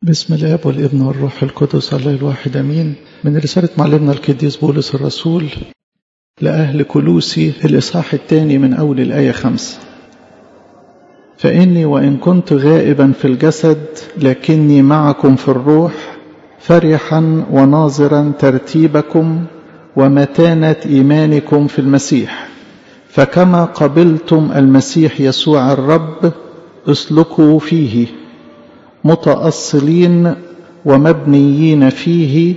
بسم الاب والابن والروح القدس الله الواحد امين من رساله معلمنا القديس بولس الرسول لاهل كلوسي الاصحاح الثاني من اول الايه خمسه فاني وان كنت غائبا في الجسد لكني معكم في الروح فرحا وناظرا ترتيبكم ومتانه ايمانكم في المسيح فكما قبلتم المسيح يسوع الرب اسلكوا فيه متأصلين ومبنيين فيه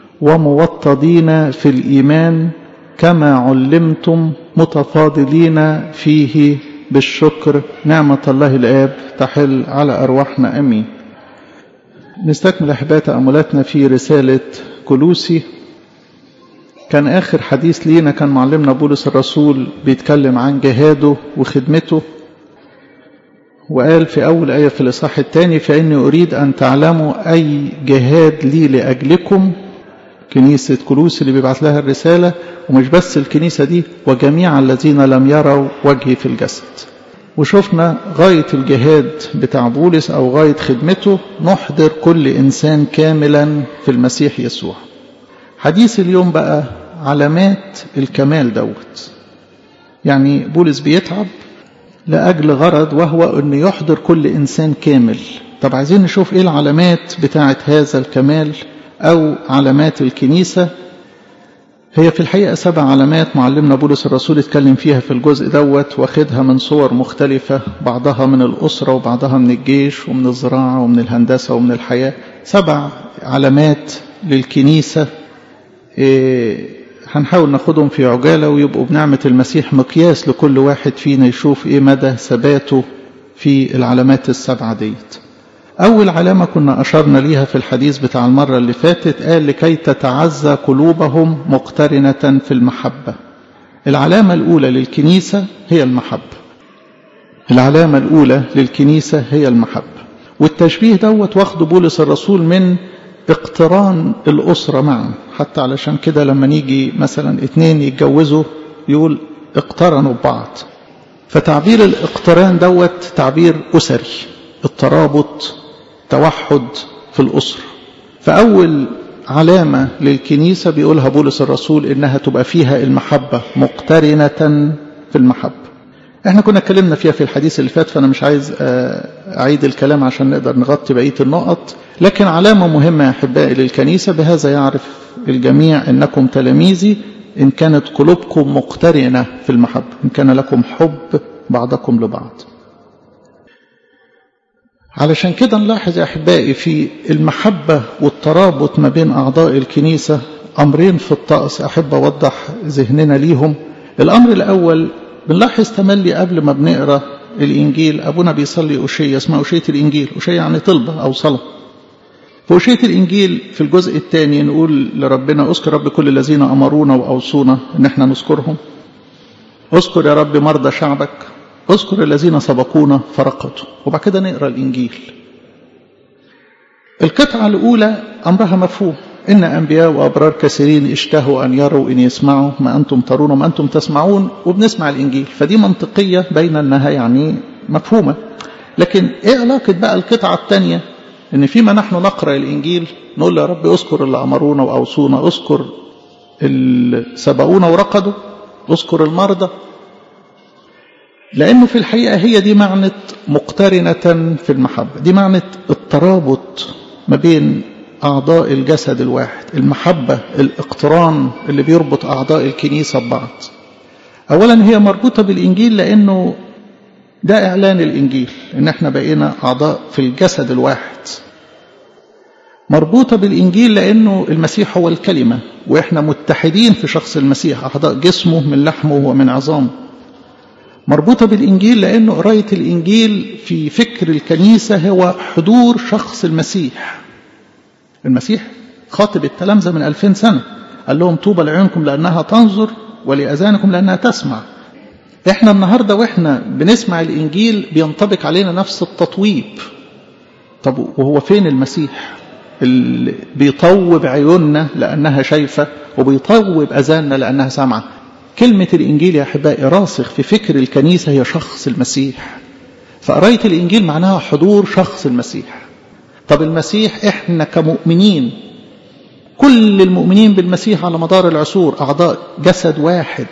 وموطدين في الإيمان كما علمتم متفاضلين فيه بالشكر نعمة الله الآب تحل على أرواحنا أمين نستكمل أحباء تأملاتنا في رسالة كلوسي كان آخر حديث لينا كان معلمنا بولس الرسول بيتكلم عن جهاده وخدمته وقال في أول آية في الإصحاح الثاني فإني أريد أن تعلموا أي جهاد لي لأجلكم كنيسة كلوس اللي بيبعت لها الرسالة ومش بس الكنيسة دي وجميع الذين لم يروا وجهي في الجسد وشفنا غاية الجهاد بتاع بولس أو غاية خدمته نحضر كل إنسان كاملا في المسيح يسوع حديث اليوم بقى علامات الكمال دوت يعني بولس بيتعب لأجل غرض وهو أن يحضر كل إنسان كامل طب عايزين نشوف إيه العلامات بتاعة هذا الكمال أو علامات الكنيسة هي في الحقيقة سبع علامات معلمنا بولس الرسول اتكلم فيها في الجزء دوت واخدها من صور مختلفة بعضها من الأسرة وبعضها من الجيش ومن الزراعة ومن الهندسة ومن الحياة سبع علامات للكنيسة إيه هنحاول ناخدهم في عجالة ويبقوا بنعمة المسيح مقياس لكل واحد فينا يشوف ايه مدى ثباته في العلامات السبعة ديت أول علامة كنا أشرنا ليها في الحديث بتاع المرة اللي فاتت قال لكي تتعزى قلوبهم مقترنة في المحبة العلامة الأولى للكنيسة هي المحبة العلامة الأولى للكنيسة هي المحبة والتشبيه دوت واخده بولس الرسول من اقتران الأسرة معا حتى علشان كده لما نيجي مثلا اتنين يتجوزوا يقول اقترنوا ببعض فتعبير الاقتران دوت تعبير أسري الترابط توحد في الأسرة فأول علامة للكنيسة بيقولها بولس الرسول إنها تبقى فيها المحبة مقترنة في المحبة احنا كنا اتكلمنا فيها في الحديث اللي فات فانا مش عايز اعيد الكلام عشان نقدر نغطي بقيه النقط لكن علامه مهمه يا احبائي للكنيسه بهذا يعرف الجميع انكم تلاميذي ان كانت قلوبكم مقترنه في المحبه ان كان لكم حب بعضكم لبعض علشان كده نلاحظ يا احبائي في المحبه والترابط ما بين اعضاء الكنيسه امرين في الطقس احب اوضح ذهننا ليهم الامر الاول بنلاحظ تملي قبل ما بنقرا الانجيل ابونا بيصلي اشيه اسمها اشيه الانجيل اشيه يعني طلبه او صلاه في اشيه الانجيل في الجزء الثاني نقول لربنا اذكر رب كل الذين امرونا واوصونا ان احنا نذكرهم اذكر يا رب مرضى شعبك اذكر الذين سبقونا فرقدوا وبعد كده نقرا الانجيل القطعه الاولى امرها مفهوم إن أنبياء وأبرار كثيرين اشتهوا أن يروا إن يسمعوا ما أنتم ترون وما أنتم تسمعون وبنسمع الإنجيل فدي منطقية بين أنها يعني مفهومة لكن إيه علاقة بقى القطعة الثانية إن فيما نحن نقرأ الإنجيل نقول يا رب اذكر اللي أمرونا وأوصونا اذكر اللي سبقونا ورقدوا اذكر المرضى لأنه في الحقيقة هي دي معنى مقترنة في المحبة دي معنى الترابط ما بين أعضاء الجسد الواحد المحبة الاقتران اللي بيربط أعضاء الكنيسة ببعض أولا هي مربوطة بالإنجيل لأنه ده إعلان الإنجيل إن احنا بقينا أعضاء في الجسد الواحد مربوطة بالإنجيل لأنه المسيح هو الكلمة وإحنا متحدين في شخص المسيح أعضاء جسمه من لحمه ومن عظامه مربوطة بالإنجيل لأنه قراية الإنجيل في فكر الكنيسة هو حضور شخص المسيح المسيح خاطب التلامذة من ألفين سنة قال لهم طوبى لعيونكم لأنها تنظر ولأذانكم لأنها تسمع احنا النهاردة واحنا بنسمع الإنجيل بينطبق علينا نفس التطويب طب وهو فين المسيح اللي بيطوب عيوننا لأنها شايفة وبيطوب أذاننا لأنها سامعة كلمة الإنجيل يا أحبائي راسخ في فكر الكنيسة هي شخص المسيح فقراية الإنجيل معناها حضور شخص المسيح طب المسيح احنا كمؤمنين كل المؤمنين بالمسيح على مدار العصور أعضاء جسد واحد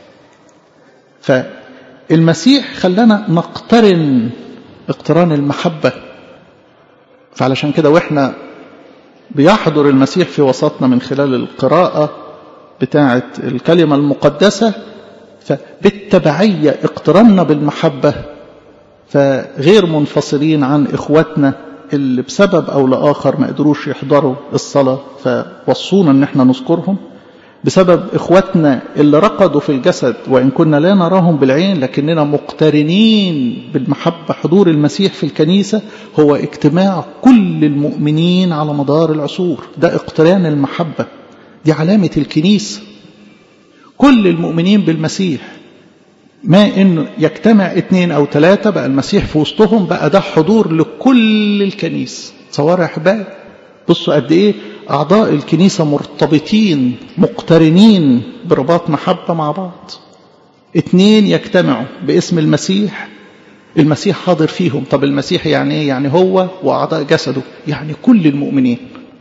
فالمسيح خلانا نقترن اقتران المحبة فعلشان كده واحنا بيحضر المسيح في وسطنا من خلال القراءة بتاعة الكلمة المقدسة فبالتبعية اقترنا بالمحبة فغير منفصلين عن إخواتنا اللي بسبب أو لآخر ما قدروش يحضروا الصلاة فوصونا أن احنا نذكرهم بسبب إخواتنا اللي رقدوا في الجسد وإن كنا لا نراهم بالعين لكننا مقترنين بالمحبة حضور المسيح في الكنيسة هو اجتماع كل المؤمنين على مدار العصور ده اقتران المحبة دي علامة الكنيسة كل المؤمنين بالمسيح ما انه يجتمع اثنين او ثلاثة بقى المسيح في وسطهم بقى ده حضور لكل الكنيسة تصور يا احبائي بصوا قد ايه اعضاء الكنيسة مرتبطين مقترنين برباط محبة مع بعض اثنين يجتمعوا باسم المسيح المسيح حاضر فيهم طب المسيح يعني ايه يعني هو واعضاء جسده يعني كل المؤمنين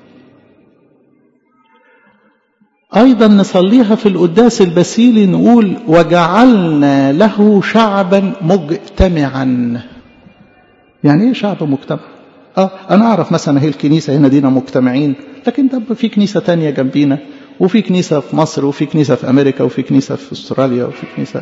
أيضا نصليها في القداس البسيلي نقول وجعلنا له شعبا مجتمعا يعني ايه شعب مجتمع اه انا اعرف مثلا هي الكنيسه هنا دينا مجتمعين لكن ده في كنيسه تانية جنبينا وفي كنيسه في مصر وفي كنيسه في امريكا وفي كنيسه في استراليا وفي كنيسه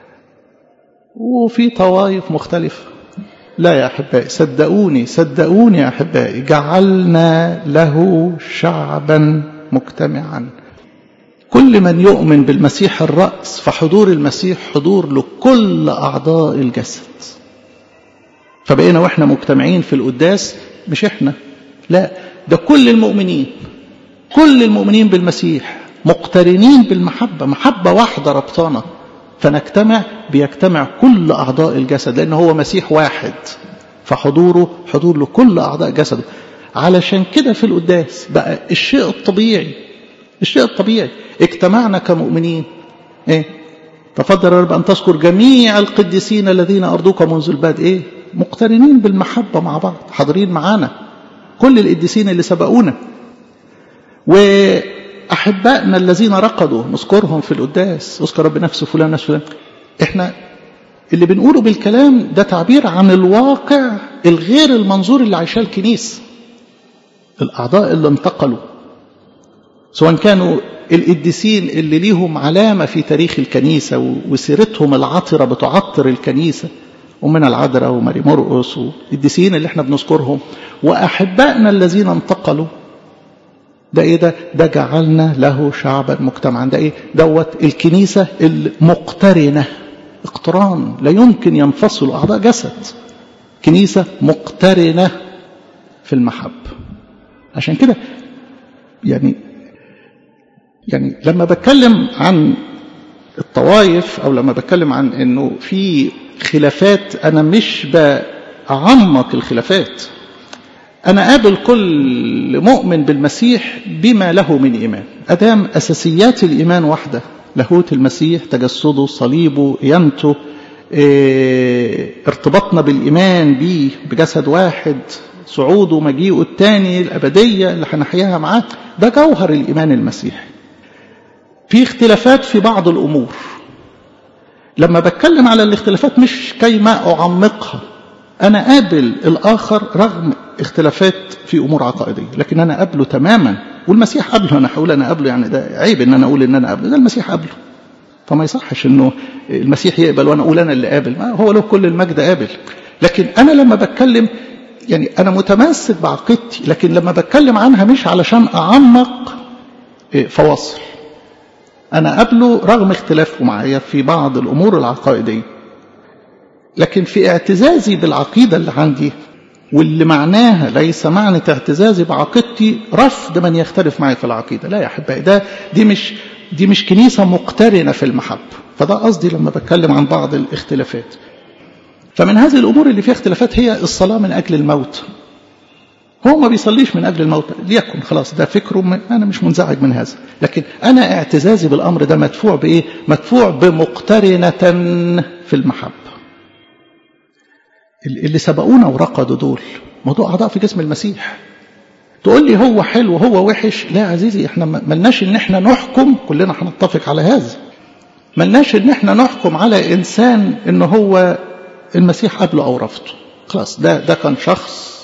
وفي طوائف مختلفه لا يا احبائي صدقوني صدقوني يا احبائي جعلنا له شعبا مجتمعا كل من يؤمن بالمسيح الرأس فحضور المسيح حضور لكل أعضاء الجسد فبقينا واحنا مجتمعين في القداس مش احنا لا ده كل المؤمنين كل المؤمنين بالمسيح مقترنين بالمحبة محبة واحدة ربطانة فنجتمع بيجتمع كل أعضاء الجسد لأن هو مسيح واحد فحضوره حضور لكل أعضاء جسده علشان كده في القداس بقى الشيء الطبيعي الشيء الطبيعي اجتمعنا كمؤمنين ايه تفضل يا رب ان تذكر جميع القديسين الذين ارضوك منذ البدء ايه مقترنين بالمحبه مع بعض حاضرين معانا كل القديسين اللي سبقونا واحبائنا الذين رقدوا نذكرهم في القداس اذكر رب نفس فلان نفس فلان احنا اللي بنقوله بالكلام ده تعبير عن الواقع الغير المنظور اللي عايشاه الكنيسه الاعضاء اللي انتقلوا سواء كانوا القديسين اللي ليهم علامة في تاريخ الكنيسة وسيرتهم العطرة بتعطر الكنيسة ومن العذراء وماري مرقس والقديسين اللي احنا بنذكرهم وأحبائنا الذين انتقلوا ده ايه ده ده جعلنا له شعبا مجتمعا ده ايه دوت الكنيسة المقترنة اقتران لا يمكن ينفصل أعضاء جسد كنيسة مقترنة في المحب عشان كده يعني يعني لما بتكلم عن الطوائف او لما بتكلم عن انه في خلافات انا مش بعمق الخلافات انا قابل كل مؤمن بالمسيح بما له من ايمان ادام اساسيات الايمان واحده لاهوت المسيح تجسده صليبه قيامته اه ارتباطنا بالايمان بيه بجسد واحد صعوده مجيئه الثاني الابديه اللي هنحياها معاه ده جوهر الايمان المسيحي في اختلافات في بعض الأمور لما بتكلم على الاختلافات مش كيما أعمقها أنا قابل الآخر رغم اختلافات في أمور عقائدية لكن أنا قابله تماما والمسيح قبله أنا هقول أنا قابله يعني ده عيب إن أنا أقول إن أنا قابله ده المسيح قبله فما يصحش إنه المسيح يقبل وأنا أقول أنا اللي قابل ما هو له كل المجد قابل لكن أنا لما بتكلم يعني أنا متمسك بعقيدتي لكن لما بتكلم عنها مش علشان أعمق فواصل أنا قبله رغم اختلافه معايا في بعض الأمور العقائدية لكن في اعتزازي بالعقيدة اللي عندي واللي معناها ليس معنى اعتزازي بعقيدتي رفض من يختلف معي في العقيدة لا يا أحبائي ده دي مش دي مش كنيسة مقترنة في المحبة فده قصدي لما بتكلم عن بعض الاختلافات فمن هذه الأمور اللي فيها اختلافات هي الصلاة من أجل الموت هو ما بيصليش من أجل الموت ليكن خلاص ده فكره أنا مش منزعج من هذا لكن أنا اعتزازي بالأمر ده مدفوع بإيه مدفوع بمقترنة في المحبة اللي سبقونا ورقدوا دول موضوع أعضاء في جسم المسيح تقول لي هو حلو هو وحش لا يا عزيزي احنا ملناش ان احنا نحكم كلنا هنتفق على هذا ملناش ان احنا نحكم على انسان ان هو المسيح قبله او رفضه خلاص ده ده كان شخص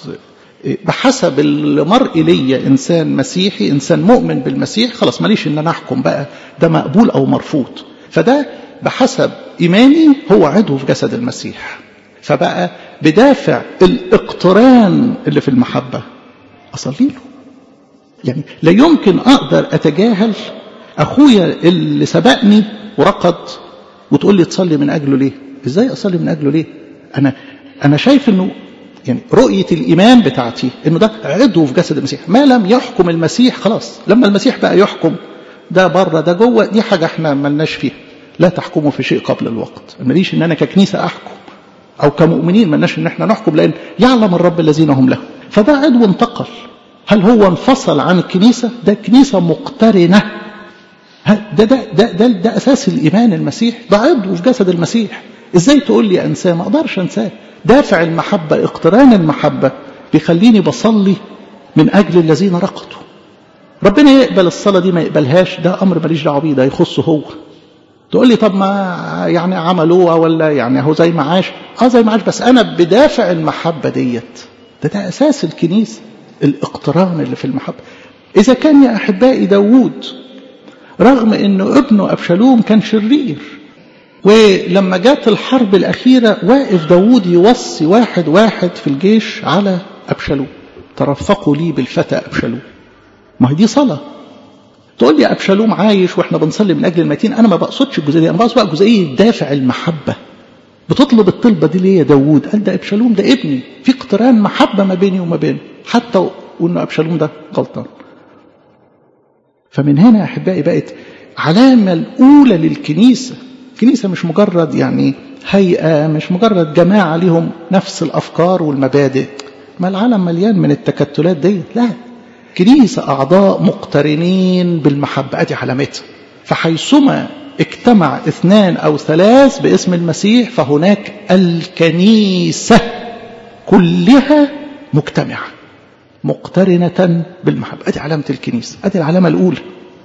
بحسب المرء ليا انسان مسيحي انسان مؤمن بالمسيح خلاص ماليش ان انا احكم بقى ده مقبول او مرفوض فده بحسب ايماني هو عضو في جسد المسيح فبقى بدافع الاقتران اللي في المحبه اصلي له يعني لا يمكن اقدر اتجاهل اخويا اللي سبقني ورقد وتقول لي تصلي من اجله ليه ازاي اصلي من اجله ليه انا انا شايف انه يعني رؤية الإيمان بتاعتي إنه ده عضو في جسد المسيح ما لم يحكم المسيح خلاص لما المسيح بقى يحكم ده بره ده جوه دي حاجة احنا ملناش فيها لا تحكموا في شيء قبل الوقت ماليش إن أنا ككنيسة أحكم أو كمؤمنين ملناش إن احنا نحكم لأن يعلم الرب الذين هم له فده عضو انتقل هل هو انفصل عن الكنيسة ده كنيسة مقترنة ده ده ده ده, ده أساس الإيمان المسيح ده عضو في جسد المسيح إزاي تقول لي أنساه ما أقدرش أنساه دافع المحبة اقتران المحبة بيخليني بصلي من أجل الذين رقدوا ربنا يقبل الصلاة دي ما يقبلهاش ده أمر ماليش دعوه بيه ده يخصه هو تقول لي طب ما يعني عملوها ولا يعني هو زي ما عاش اه زي ما عاش بس انا بدافع المحبه ديت ده ده اساس الكنيسه الاقتران اللي في المحبه اذا كان يا احبائي داوود رغم انه ابنه ابشالوم كان شرير ولما جت الحرب الأخيرة واقف داوود يوصي واحد واحد في الجيش على أبشالوم ترفقوا لي بالفتى أبشالوم ما هي دي صلاة تقول لي أبشالوم عايش وإحنا بنصلي من أجل الميتين أنا ما بقصدش الجزئية دي أنا بقصد بقى جزئية دافع المحبة بتطلب الطلبة دي ليه يا داوود قال ده أبشالوم ده ابني في اقتران محبة ما بيني وما بينه حتى وإنه أبشالوم ده غلطان فمن هنا يا أحبائي بقت علامة الأولى للكنيسة الكنيسة مش مجرد يعني هيئة مش مجرد جماعة ليهم نفس الأفكار والمبادئ ما العالم مليان من التكتلات دي لا كنيسة أعضاء مقترنين بالمحبة أدي علامتها فحيثما اجتمع اثنان أو ثلاث باسم المسيح فهناك الكنيسة كلها مجتمعة مقترنة بالمحبة أدي علامة الكنيسة أدي العلامة الأولى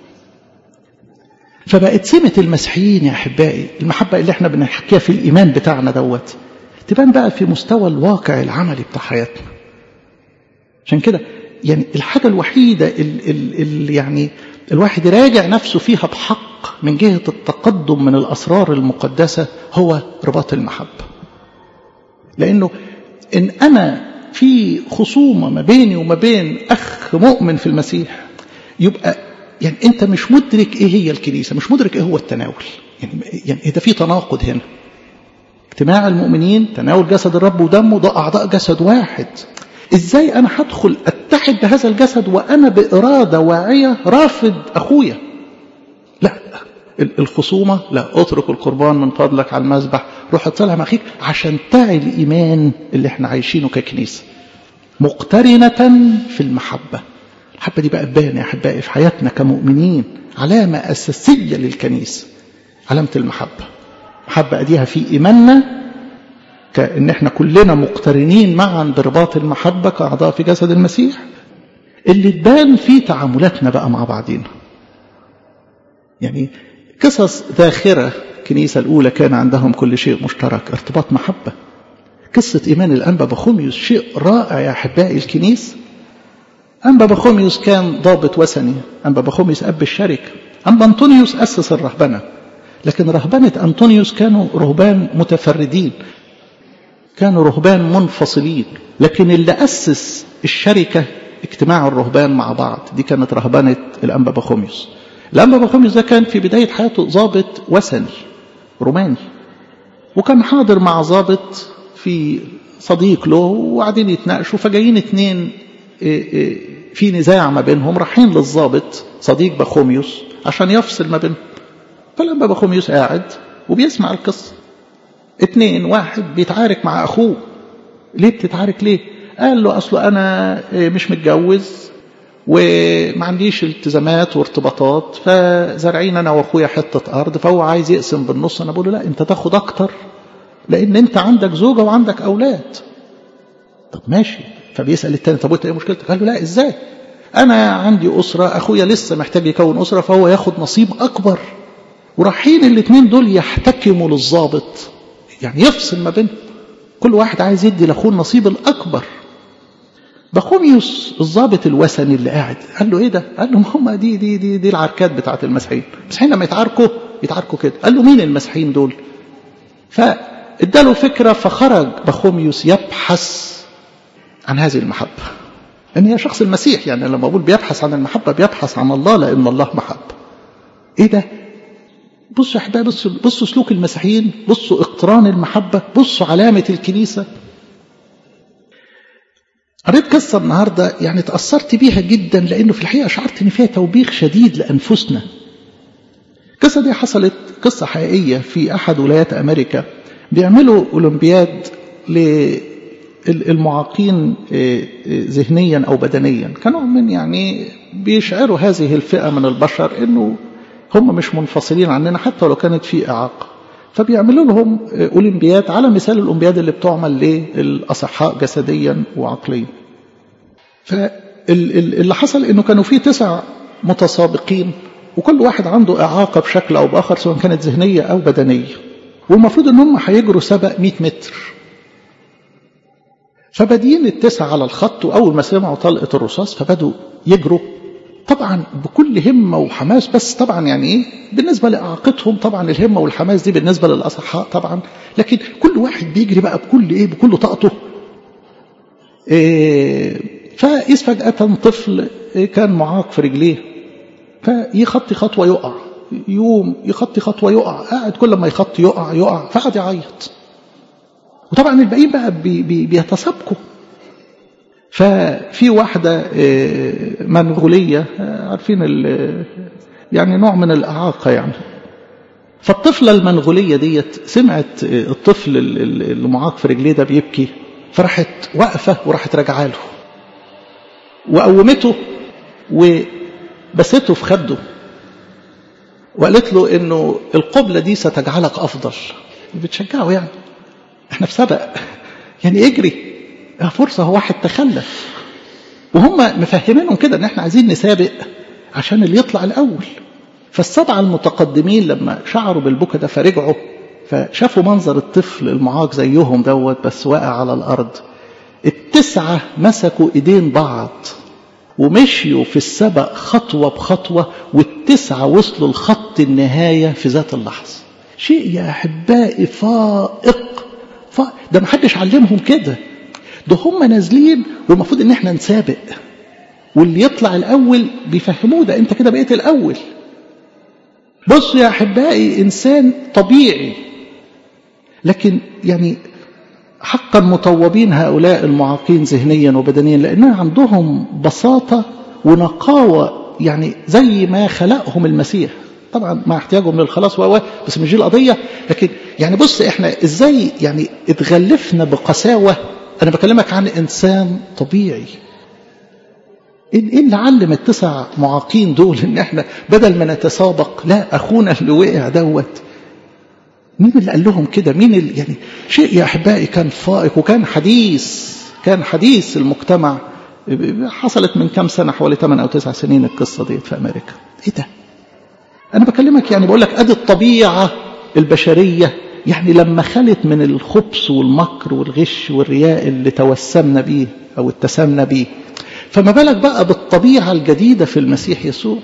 فبقت سمة المسيحيين يا أحبائي المحبة اللي احنا بنحكيها في الإيمان بتاعنا دوت تبان بقى في مستوى الواقع العملي بتاع حياتنا عشان كده يعني الحاجة الوحيدة اللي يعني الواحد يراجع نفسه فيها بحق من جهة التقدم من الأسرار المقدسة هو رباط المحبة لأنه إن أنا في خصومة ما بيني وما بين أخ مؤمن في المسيح يبقى يعني انت مش مدرك ايه هي الكنيسه مش مدرك ايه هو التناول يعني يعني ده في تناقض هنا اجتماع المؤمنين تناول جسد الرب ودمه ده اعضاء جسد واحد ازاي انا هدخل اتحد بهذا الجسد وانا باراده واعيه رافض اخويا لا الخصومه لا اترك القربان من فضلك على المذبح روح اتصالح مع اخيك عشان تعي الايمان اللي احنا عايشينه ككنيسه مقترنه في المحبه الحبة دي بقى تبان يا أحبائي في حياتنا كمؤمنين علامة أساسية للكنيسة علامة المحبة محبة أديها في إيماننا كأن احنا كلنا مقترنين معا برباط المحبة كأعضاء في جسد المسيح اللي تبان في تعاملاتنا بقى مع بعضينا يعني قصص ذاخرة الكنيسة الأولى كان عندهم كل شيء مشترك ارتباط محبة قصة إيمان الأنبا بخوميوس شيء رائع يا أحبائي الكنيسة أنبا بخوميوس كان ضابط وثني أنبا بخوميوس أب الشركة أنبا أنطونيوس أسس الرهبنة لكن رهبنة أنطونيوس كانوا رهبان متفردين كانوا رهبان منفصلين لكن اللي أسس الشركة اجتماع الرهبان مع بعض دي كانت رهبنة الأنبا بخوميوس الأنبا بخوميوس ده كان في بداية حياته ضابط وثني روماني وكان حاضر مع ضابط في صديق له وقاعدين يتناقشوا فجايين اتنين في نزاع ما بينهم رايحين للضابط صديق بخوميوس عشان يفصل ما بينهم فلما بخوميوس قاعد وبيسمع القصة اتنين واحد بيتعارك مع أخوه ليه بتتعارك ليه قال له أصله أنا مش متجوز وما عنديش التزامات وارتباطات فزارعين أنا وأخويا حتة أرض فهو عايز يقسم بالنص أنا بقول له لا أنت تاخد أكتر لأن أنت عندك زوجة وعندك أولاد طب ماشي فبيسال التاني طب وانت ايه مشكلتك قال له لا ازاي انا عندي اسره اخويا لسه محتاج يكون اسره فهو ياخد نصيب اكبر ورايحين الاثنين دول يحتكموا للظابط يعني يفصل ما بينهم كل واحد عايز يدي لاخوه النصيب الاكبر بخوميوس الضابط الوثني اللي قاعد قال له ايه ده قال له هم دي دي دي دي العركات بتاعت المسيحيين المسيحيين لما يتعاركوا يتعاركوا كده قال له مين المسيحيين دول فاداله فكره فخرج بخوميوس يبحث عن هذه المحبه ان هي شخص المسيح يعني لما بقول بيبحث عن المحبه بيبحث عن الله لان الله محبه ايه ده بصوا يا احبائي بصوا بصوا سلوك المسيحيين بصوا اقتران المحبه بصوا علامه الكنيسه قريت قصة النهاردة يعني تأثرت بيها جدا لأنه في الحقيقة شعرت إن فيها توبيخ شديد لأنفسنا. القصة دي حصلت قصة حقيقية في أحد ولايات أمريكا بيعملوا أولمبياد للمعاقين ذهنيا أو بدنيا كانوا من يعني بيشعروا هذه الفئة من البشر إنه هم مش منفصلين عننا حتى لو كانت في إعاقة فبيعملوا لهم أولمبياد على مثال الأولمبياد اللي بتعمل للأصحاء جسديا وعقليا فاللي حصل انه كانوا في تسع متسابقين وكل واحد عنده اعاقه بشكل او باخر سواء كانت ذهنيه او بدنيه والمفروض ان هم هيجروا سبق 100 متر فبادئين التسعه على الخط واول ما سمعوا طلقه الرصاص فبدوا يجروا طبعا بكل همه وحماس بس طبعا يعني ايه بالنسبه لاعاقتهم طبعا الهمه والحماس دي بالنسبه للاصحاء طبعا لكن كل واحد بيجري بقى بكل ايه بكل طاقته إيه فإذ فجأة طفل كان معاق في رجليه فيخطي خطوة يقع يوم يخطي خطوة يقع قاعد كل ما يخطي يقع يقع فقعد يعيط وطبعا الباقيين بقى بي بي بيتسابقوا ففي واحدة منغولية عارفين يعني نوع من الإعاقة يعني فالطفلة المنغولية ديت سمعت الطفل المعاق في رجليه ده بيبكي فراحت واقفة وراحت راجعة له وقومته وبسته في خده وقالت له انه القبلة دي ستجعلك افضل بتشجعه يعني احنا في سبق يعني اجري فرصة هو واحد تخلف وهم مفهمينهم كده ان احنا عايزين نسابق عشان اللي يطلع الاول فالسبعة المتقدمين لما شعروا بالبكا ده فرجعوا فشافوا منظر الطفل المعاق زيهم دوت بس واقع على الارض التسعة مسكوا ايدين بعض ومشيوا في السبق خطوة بخطوة والتسعة وصلوا لخط النهاية في ذات اللحظة شيء يا أحبائي فائق فائق ده محدش علمهم كده ده هم نازلين والمفروض ان احنا نسابق واللي يطلع الاول بيفهموه ده انت كده بقيت الاول بصوا يا احبائي انسان طبيعي لكن يعني حقا مطوبين هؤلاء المعاقين ذهنيا وبدنيا لأنها عندهم بساطة ونقاوة يعني زي ما خلقهم المسيح طبعا مع احتياجهم للخلاص و بس مش دي القضية لكن يعني بص احنا ازاي يعني اتغلفنا بقساوة انا بكلمك عن انسان طبيعي ايه اللي علم التسع معاقين دول ان احنا بدل ما نتسابق لا اخونا اللي وقع دوت مين اللي قال لهم كده مين اللي يعني شيء يا احبائي كان فائق وكان حديث كان حديث المجتمع حصلت من كام سنه حوالي 8 او 9 سنين القصه ديت في امريكا ايه ده انا بكلمك يعني بقول لك ادي الطبيعه البشريه يعني لما خلت من الخبث والمكر والغش والرياء اللي توسمنا بيه او اتسمنا بيه فما بالك بقى بالطبيعه الجديده في المسيح يسوع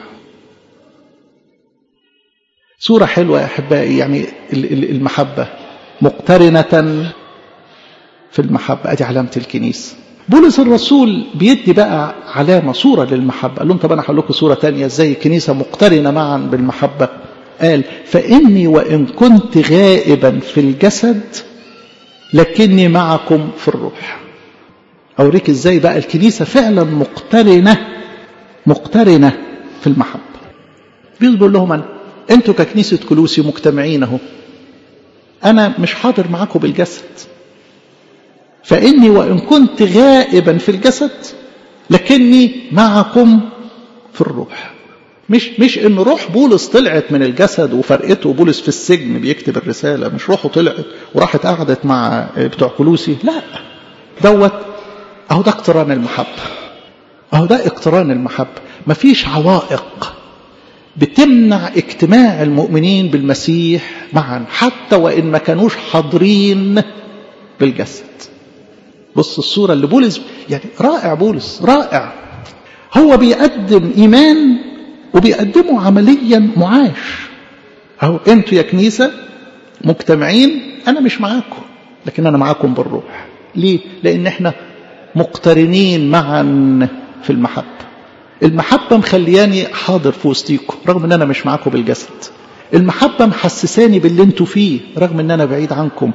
صورة حلوة يا أحبائي يعني المحبة مقترنة في المحبة أدي علامة الكنيسة بولس الرسول بيدي بقى علامة صورة للمحبة قال لهم طب أنا هقول لكم صورة تانية إزاي الكنيسة مقترنة معا بالمحبة قال فإني وإن كنت غائبا في الجسد لكني معكم في الروح أوريك إزاي بقى الكنيسة فعلا مقترنة مقترنة في المحبة بيقول لهم أنا انتوا ككنيسة كلوسي مجتمعين اهو انا مش حاضر معاكم بالجسد فاني وان كنت غائبا في الجسد لكني معكم في الروح مش مش ان روح بولس طلعت من الجسد وفرقته بولس في السجن بيكتب الرساله مش روحه طلعت وراحت قعدت مع بتوع كلوسي لا دوت اهو ده اقتران المحبة اهو ده اقتران المحبة مفيش عوائق بتمنع اجتماع المؤمنين بالمسيح معا حتى وإن ما كانوش حاضرين بالجسد بص الصورة اللي بولس يعني رائع بولس رائع هو بيقدم إيمان وبيقدمه عمليا معاش أهو أنتوا يا كنيسة مجتمعين أنا مش معاكم لكن أنا معاكم بالروح ليه؟ لأن احنا مقترنين معا في المحبة المحبة مخلياني حاضر في وسطيكم رغم ان انا مش معاكم بالجسد المحبة محسساني باللي انتوا فيه رغم ان انا بعيد عنكم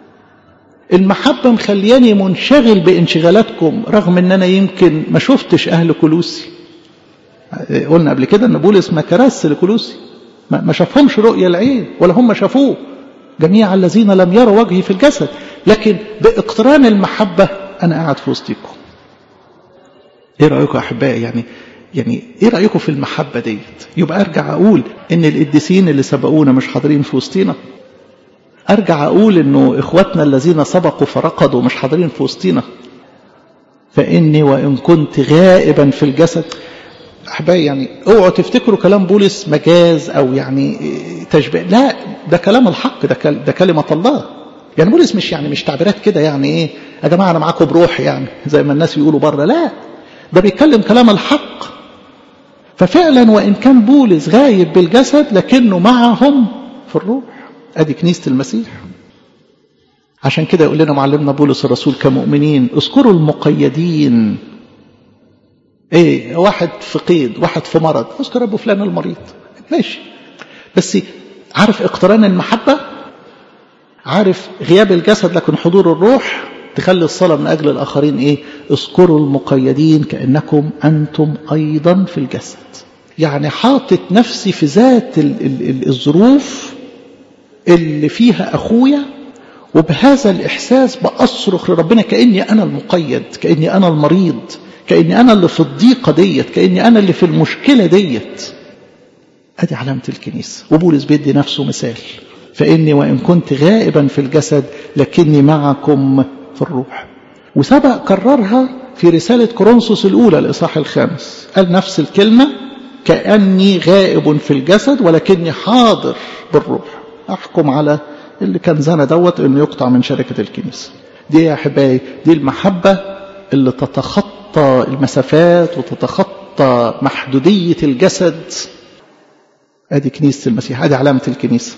المحبة مخلياني منشغل بانشغالاتكم رغم ان انا يمكن ما شفتش اهل كلوسي قلنا قبل كده ان بولس ما كرس لكلوسي ما شافهمش رؤية العين ولا هم شافوه جميع الذين لم يروا وجهي في الجسد لكن باقتران المحبة انا قاعد في وسطيكم ايه رأيكم احبائي يعني يعني ايه رايكم في المحبه ديت يبقى ارجع اقول ان القديسين اللي سبقونا مش حاضرين في وسطينا ارجع اقول انه اخواتنا الذين سبقوا فرقدوا مش حاضرين في وسطينا فاني وان كنت غائبا في الجسد احبائي يعني اوعوا تفتكروا كلام بولس مجاز او يعني تشبيه لا ده كلام الحق ده ده كلمه الله يعني بولس مش يعني مش تعبيرات كده يعني ايه يا جماعه انا معاكم بروح يعني زي ما الناس يقولوا بره لا ده بيتكلم كلام الحق ففعلا وإن كان بولس غايب بالجسد لكنه معهم في الروح أدي كنيسة المسيح عشان كده يقول لنا معلمنا بولس الرسول كمؤمنين اذكروا المقيدين ايه واحد في قيد واحد في مرض اذكر ابو فلان المريض ماشي بس عارف اقتران المحبة عارف غياب الجسد لكن حضور الروح تخلي الصلاة من أجل الآخرين إيه اذكروا المقيدين كأنكم أنتم أيضا في الجسد يعني حاطط نفسي في ذات ال ال الظروف اللي فيها أخويا وبهذا الإحساس بأصرخ لربنا كأني أنا المقيد كأني أنا المريض كأني أنا اللي في الضيقة ديت كأني أنا اللي في المشكلة ديت أدي علامة الكنيسة وبولس بيدي نفسه مثال فإني وإن كنت غائبا في الجسد لكني معكم في الروح وسبق كررها في رسالة كورنثوس الأولى الإصحاح الخامس قال نفس الكلمة كأني غائب في الجسد ولكني حاضر بالروح أحكم على اللي كان زنا دوت إنه يقطع من شركة الكنيسة دي يا أحبائي دي المحبة اللي تتخطى المسافات وتتخطى محدودية الجسد أدي كنيسة المسيح أدي علامة الكنيسة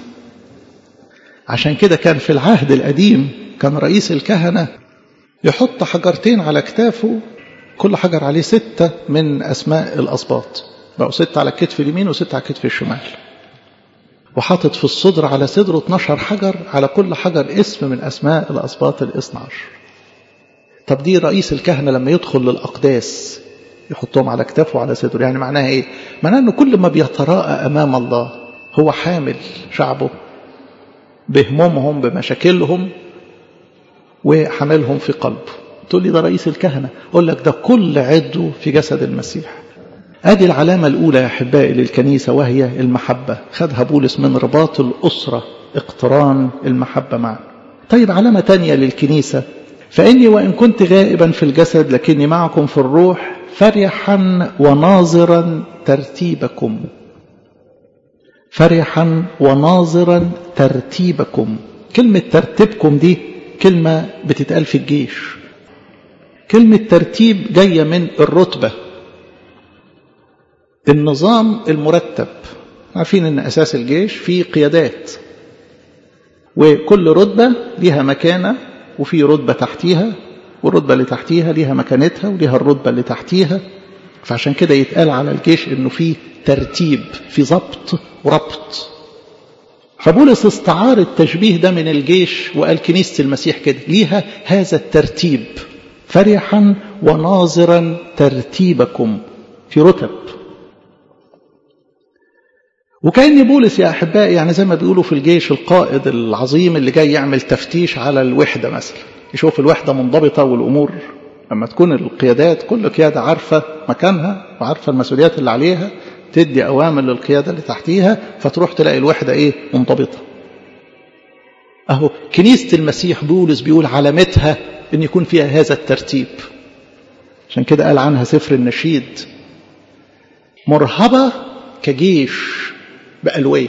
عشان كده كان في العهد القديم كان رئيس الكهنة يحط حجرتين على كتافه كل حجر عليه ستة من أسماء الأسباط بقوا ستة على الكتف اليمين وستة على الكتف الشمال وحاطط في الصدر على صدره 12 حجر على كل حجر اسم من أسماء الأسباط الاثنى عشر طب دي رئيس الكهنة لما يدخل للأقداس يحطهم على كتافه وعلى صدره يعني معناها ايه معناها انه كل ما بيتراءى امام الله هو حامل شعبه بهمومهم بمشاكلهم وحملهم في قلبه تقول لي ده رئيس الكهنة أقول لك ده كل عضو في جسد المسيح ادي العلامة الأولى يا أحبائي للكنيسة وهي المحبة خدها بولس من رباط الأسرة اقتران المحبة معا طيب علامة تانية للكنيسة فإني وإن كنت غائبا في الجسد لكني معكم في الروح فرحا وناظرا ترتيبكم فرحا وناظرا ترتيبكم كلمة ترتيبكم دي كلمة بتتقال في الجيش كلمة ترتيب جاية من الرتبة النظام المرتب عارفين ان اساس الجيش فيه قيادات وكل رتبة ليها مكانة وفي رتبة تحتيها والرتبة اللي تحتيها ليها مكانتها وليها الرتبة اللي تحتيها فعشان كده يتقال على الجيش انه في ترتيب في ضبط وربط فبولس استعار التشبيه ده من الجيش وقال كنيسة المسيح كده ليها هذا الترتيب فرحا وناظرا ترتيبكم في رتب وكأن بولس يا أحبائي يعني زي ما بيقولوا في الجيش القائد العظيم اللي جاي يعمل تفتيش على الوحدة مثلا يشوف الوحدة منضبطة والأمور لما تكون القيادات كل قيادة عارفة مكانها وعارفة المسؤوليات اللي عليها تدي أوامر للقيادة اللي تحتيها فتروح تلاقي الوحدة إيه منضبطة أهو كنيسة المسيح بولس بيقول علامتها أن يكون فيها هذا الترتيب عشان كده قال عنها سفر النشيد مرهبة كجيش بألويه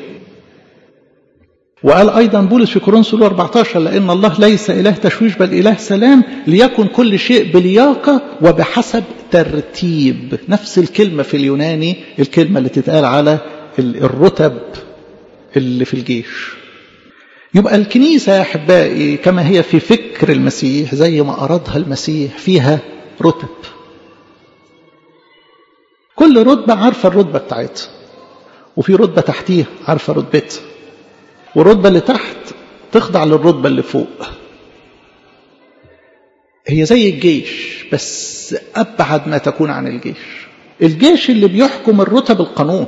وقال أيضا بولس في كورنثوس 14 لأن الله ليس إله تشويش بل إله سلام ليكن كل شيء بلياقة وبحسب ترتيب نفس الكلمة في اليوناني الكلمة اللي تتقال على الرتب اللي في الجيش يبقى الكنيسة يا أحبائي كما هي في فكر المسيح زي ما أرادها المسيح فيها رتب كل رتبة عارفة الرتبة بتاعتها وفي رتبة تحتيها عارفة رتبتها والرتبة اللي تحت تخضع للرتبة اللي فوق هي زي الجيش بس أبعد ما تكون عن الجيش الجيش اللي بيحكم الرتب القانون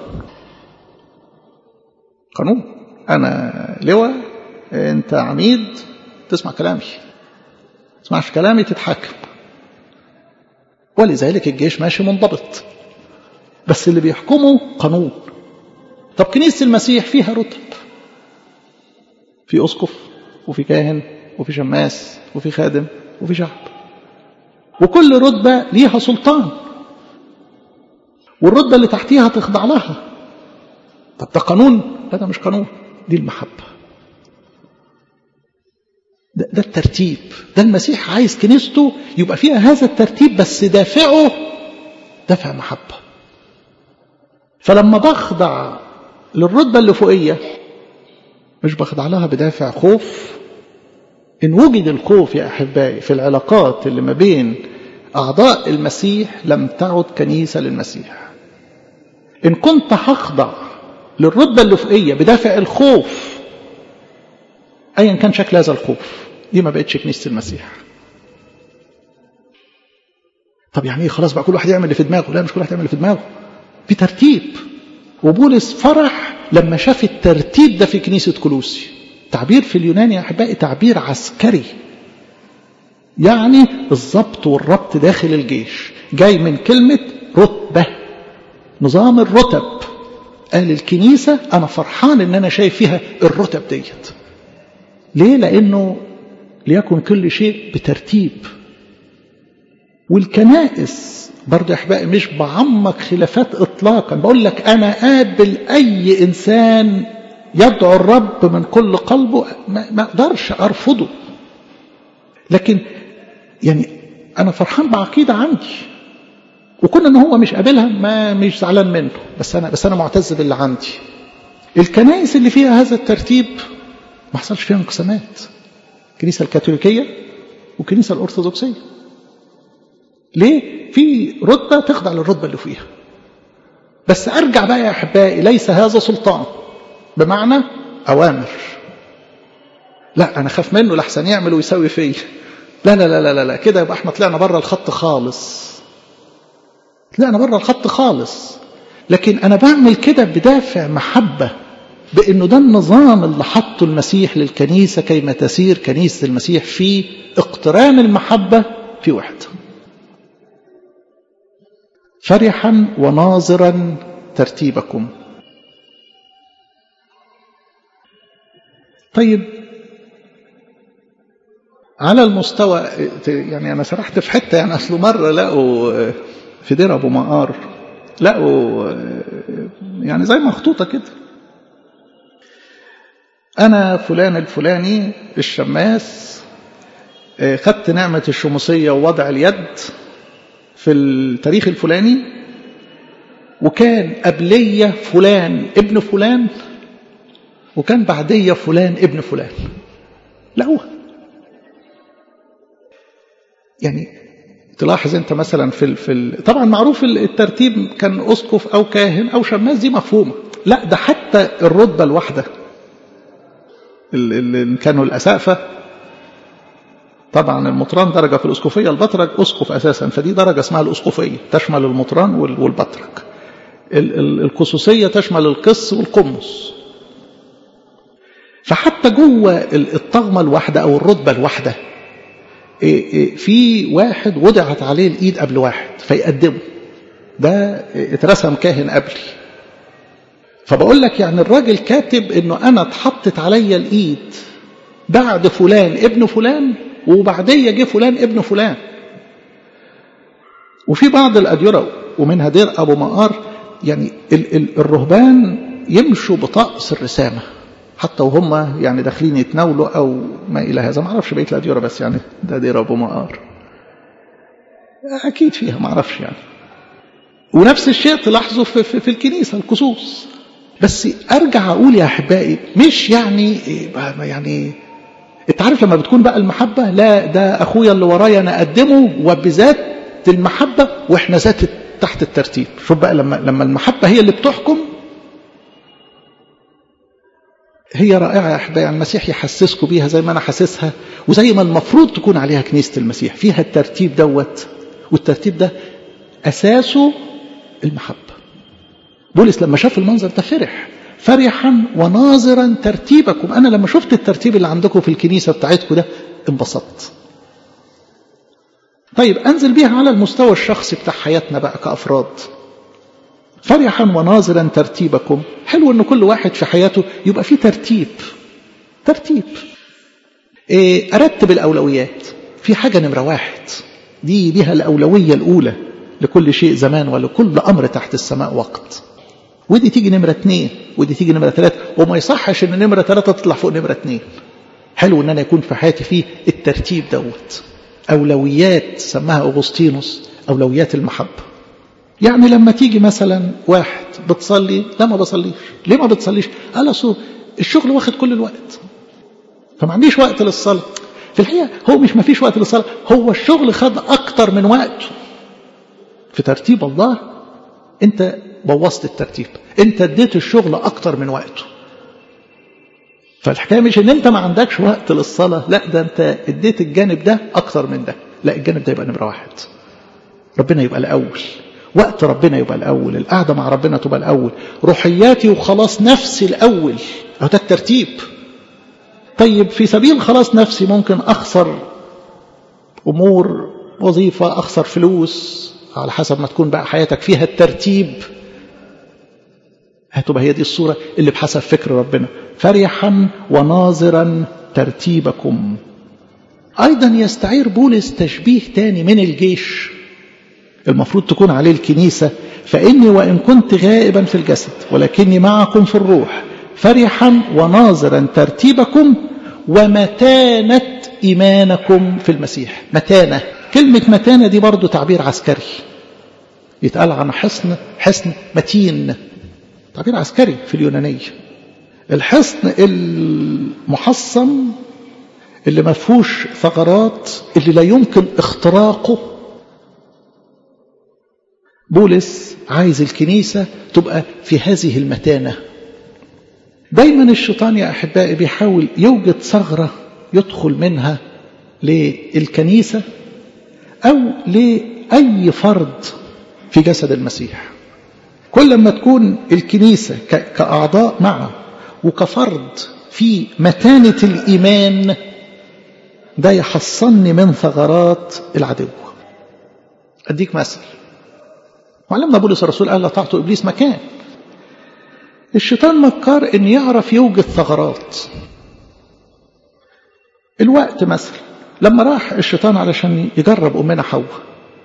قانون أنا لواء أنت عميد تسمع كلامي تسمعش كلامي تتحكم ولذلك الجيش ماشي منضبط بس اللي بيحكمه قانون طب كنيسة المسيح فيها رتب في أسقف وفي كاهن وفي شماس وفي خادم وفي شعب وكل رتبة ليها سلطان والرتبة اللي تحتيها تخضع لها طب ده قانون لا ده مش قانون دي المحبة ده, ده الترتيب ده المسيح عايز كنيسته يبقى فيها هذا الترتيب بس دافعه دافع محبة فلما بخضع للرتبة اللي فوقية مش بخضع لها بدافع خوف إن وجد الخوف يا أحبائي في العلاقات اللي ما بين أعضاء المسيح لم تعد كنيسة للمسيح إن كنت هخضع للرتبة اللي فوقية بدافع الخوف أيا كان شكل هذا الخوف دي ما بقتش كنيسة المسيح طب يعني ايه خلاص بقى كل واحد يعمل اللي في دماغه لا مش كل واحد يعمل اللي في دماغه في ترتيب وبولس فرح لما شاف الترتيب ده في كنيسة كولوسي تعبير في اليوناني يا أحبائي تعبير عسكري يعني الضبط والربط داخل الجيش جاي من كلمة رتبة نظام الرتب قال الكنيسة أنا فرحان إن أنا شايف فيها الرتب ديت ليه؟ لأنه ليكن كل شيء بترتيب والكنائس برضه يا احبائي مش بعمق خلافات اطلاقا بقول لك انا قابل اي انسان يدعو الرب من كل قلبه ما اقدرش ارفضه لكن يعني انا فرحان بعقيده عندي وكون ان هو مش قابلها ما مش زعلان منه بس انا بس انا معتز باللي عندي الكنائس اللي فيها هذا الترتيب ما حصلش فيها انقسامات الكنيسه الكاثوليكيه والكنيسه الارثوذكسيه ليه في رتبه تخضع للرتبه اللي فيها بس ارجع بقى يا احبائي ليس هذا سلطان بمعنى اوامر لا انا خاف منه لحسن يعمل ويسوي فيا لا لا لا لا لا كده يبقى احنا طلعنا بره الخط خالص طلعنا بره الخط خالص لكن انا بعمل كده بدافع محبه بانه ده النظام اللي حطه المسيح للكنيسه كيما تسير كنيسه المسيح في اقتران المحبه في وحده فرحا وناظرا ترتيبكم طيب على المستوى يعني انا سرحت في حته يعني اصله مره لقوا في دير ابو مقار لقوا يعني زي مخطوطه كده انا فلان الفلاني الشماس خدت نعمه الشموسيه ووضع اليد في التاريخ الفلاني وكان قبلية فلان ابن فلان وكان بعدية فلان ابن فلان لا هو يعني تلاحظ انت مثلا في ال في ال طبعا معروف الترتيب كان اسقف او كاهن او شماس دي مفهومه لا ده حتى الرتبه الواحده اللي كانوا الاسقفه طبعا المطران درجة في الأسقفية البطرك أسقف أساسا فدي درجة اسمها الأسقفية تشمل المطران والبطرك القصصية تشمل القس والقمص فحتى جوه الطغمة الواحدة أو الرتبة الواحدة في واحد وضعت عليه الإيد قبل واحد فيقدمه ده اترسم كاهن قبلي فبقول لك يعني الراجل كاتب انه انا اتحطت عليا الايد بعد فلان ابن فلان وبعديه جه فلان ابن فلان وفي بعض الأديرة ومنها دير أبو مقار يعني ال ال الرهبان يمشوا بطقس الرسامة حتى وهم يعني داخلين يتناولوا أو ما إلى هذا ما أعرفش بقية الأديرة بس يعني ده دير أبو مقار أكيد فيها ما أعرفش يعني ونفس الشيء تلاحظه في, في, في الكنيسة الكسوس بس أرجع أقول يا أحبائي مش يعني يعني أنت عارف لما بتكون بقى المحبة لا ده أخويا اللي ورايا أنا أقدمه وبذات المحبة وإحنا ذات تحت الترتيب شوف بقى لما لما المحبة هي اللي بتحكم هي رائعة يا أحبائي يعني المسيح يحسسكم بيها زي ما أنا حاسسها وزي ما المفروض تكون عليها كنيسة المسيح فيها الترتيب دوت والترتيب ده أساسه المحبة بولس لما شاف المنظر ده فرح فرحا وناظرا ترتيبكم أنا لما شفت الترتيب اللي عندكم في الكنيسة بتاعتكم ده انبسطت طيب أنزل بيها على المستوى الشخصي بتاع حياتنا بقى كأفراد فرحا وناظرا ترتيبكم حلو ان كل واحد في حياته يبقى فيه ترتيب ترتيب إيه ارتب الاولويات في حاجه نمره واحد دي ليها الاولويه الاولى لكل شيء زمان ولكل امر تحت السماء وقت ودي تيجي نمره اثنين ودي تيجي نمره ثلاثه وما يصحش ان نمره ثلاثه تطلع فوق نمره اثنين حلو ان انا يكون في حياتي فيه الترتيب دوت اولويات سماها اغسطينوس اولويات المحبه يعني لما تيجي مثلا واحد بتصلي لا ما بصليش ليه ما بتصليش قال اصل الشغل واخد كل الوقت فما عنديش وقت للصلاه في الحقيقه هو مش ما فيش وقت للصلاه هو الشغل خد اكتر من وقته في ترتيب الله انت بوظت الترتيب انت اديت الشغل اكتر من وقته فالحكايه مش ان انت ما عندكش وقت للصلاه لا ده انت اديت الجانب ده اكتر من ده لا الجانب ده يبقى نمره واحد ربنا يبقى الاول وقت ربنا يبقى الأول القعدة مع ربنا تبقى الأول روحياتي وخلاص نفسي الأول أهو ده الترتيب طيب في سبيل خلاص نفسي ممكن أخسر أمور وظيفة أخسر فلوس على حسب ما تكون بقى حياتك فيها الترتيب هتبقى هي دي الصورة اللي بحسب فكر ربنا فرحا وناظرا ترتيبكم أيضا يستعير بولس تشبيه تاني من الجيش المفروض تكون عليه الكنيسة فإني وإن كنت غائبا في الجسد ولكني معكم في الروح فرحا وناظرا ترتيبكم ومتانة إيمانكم في المسيح متانة كلمة متانة دي برضو تعبير عسكري يتقال عن حصن حصن متين تعبير عسكري في اليونانية الحصن المحصن اللي ما فيهوش ثغرات اللي لا يمكن اختراقه بولس عايز الكنيسة تبقى في هذه المتانة دايما الشيطان يا أحبائي بيحاول يوجد ثغرة يدخل منها للكنيسة أو لأي فرد في جسد المسيح كل ما تكون الكنيسة كأعضاء معه وكفرد في متانة الإيمان ده يحصني من ثغرات العدو أديك مثل وعلمنا بولس الرسول قال لا تعطوا إبليس مكان الشيطان مكار ان يعرف يوجد ثغرات الوقت مثلا لما راح الشيطان علشان يجرب أمنا حواء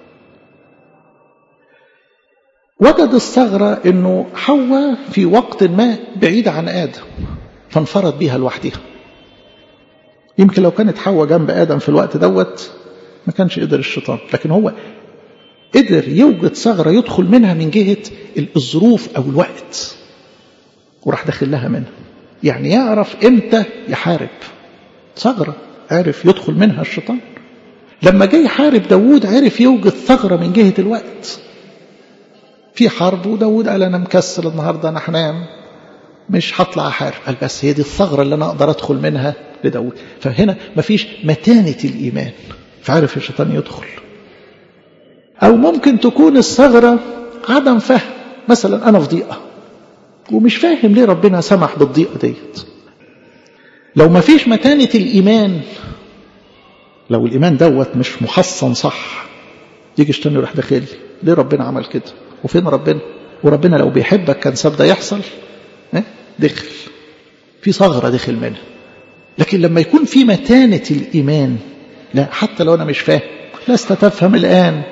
وجد الثغرة انه حواء في وقت ما بعيدة عن آدم فانفرد بيها لوحدها يمكن لو كانت حواء جنب آدم في الوقت دوت ما كانش قدر الشيطان لكن هو قدر يوجد ثغرة يدخل منها من جهة الظروف أو الوقت وراح داخل لها منها يعني يعرف امتى يحارب ثغرة عرف يدخل منها الشيطان لما جاي يحارب داوود عرف يوجد ثغرة من جهة الوقت في حرب وداوود قال أنا مكسل النهاردة أنا هنام مش هطلع أحارب قال بس هي دي الثغرة اللي أنا أقدر أدخل منها لداوود فهنا مفيش متانة الإيمان فعرف الشيطان يدخل أو ممكن تكون الثغرة عدم فهم مثلا أنا في ضيقة ومش فاهم ليه ربنا سمح بالضيقة ديت لو ما فيش متانة الإيمان لو الإيمان دوت مش محصن صح يجي الشيطان يروح داخل ليه ربنا عمل كده وفين ربنا وربنا لو بيحبك كان ساب ده يحصل اه؟ دخل في ثغرة دخل منها لكن لما يكون في متانة الإيمان لا حتى لو أنا مش فاهم لست تفهم الآن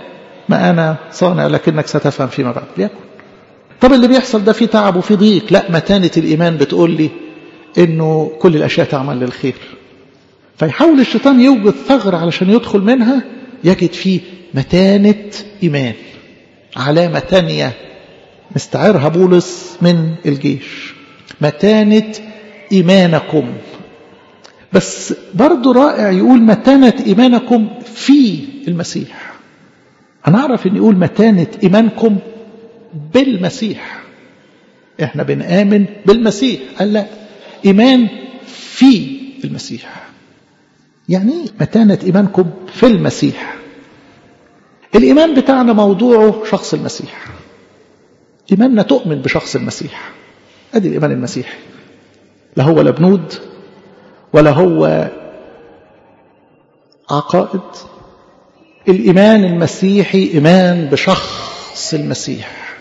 ما أنا صانع لكنك ستفهم فيما بعد ليكن طب اللي بيحصل ده فيه تعب وفيه ضيق لا متانة الإيمان بتقول لي إنه كل الأشياء تعمل للخير فيحاول الشيطان يوجد ثغرة علشان يدخل منها يجد فيه متانة إيمان علامة تانية مستعيرها بولس من الجيش متانة إيمانكم بس برضو رائع يقول متانة إيمانكم في المسيح أنا أعرف أن يقول متانة إيمانكم بالمسيح إحنا بنآمن بالمسيح قال لا إيمان في المسيح يعني متانة إيمانكم في المسيح الإيمان بتاعنا موضوعه شخص المسيح إيماننا تؤمن بشخص المسيح أدي الإيمان المسيحي لا هو لا بنود ولا هو عقائد الإيمان المسيحي إيمان بشخص المسيح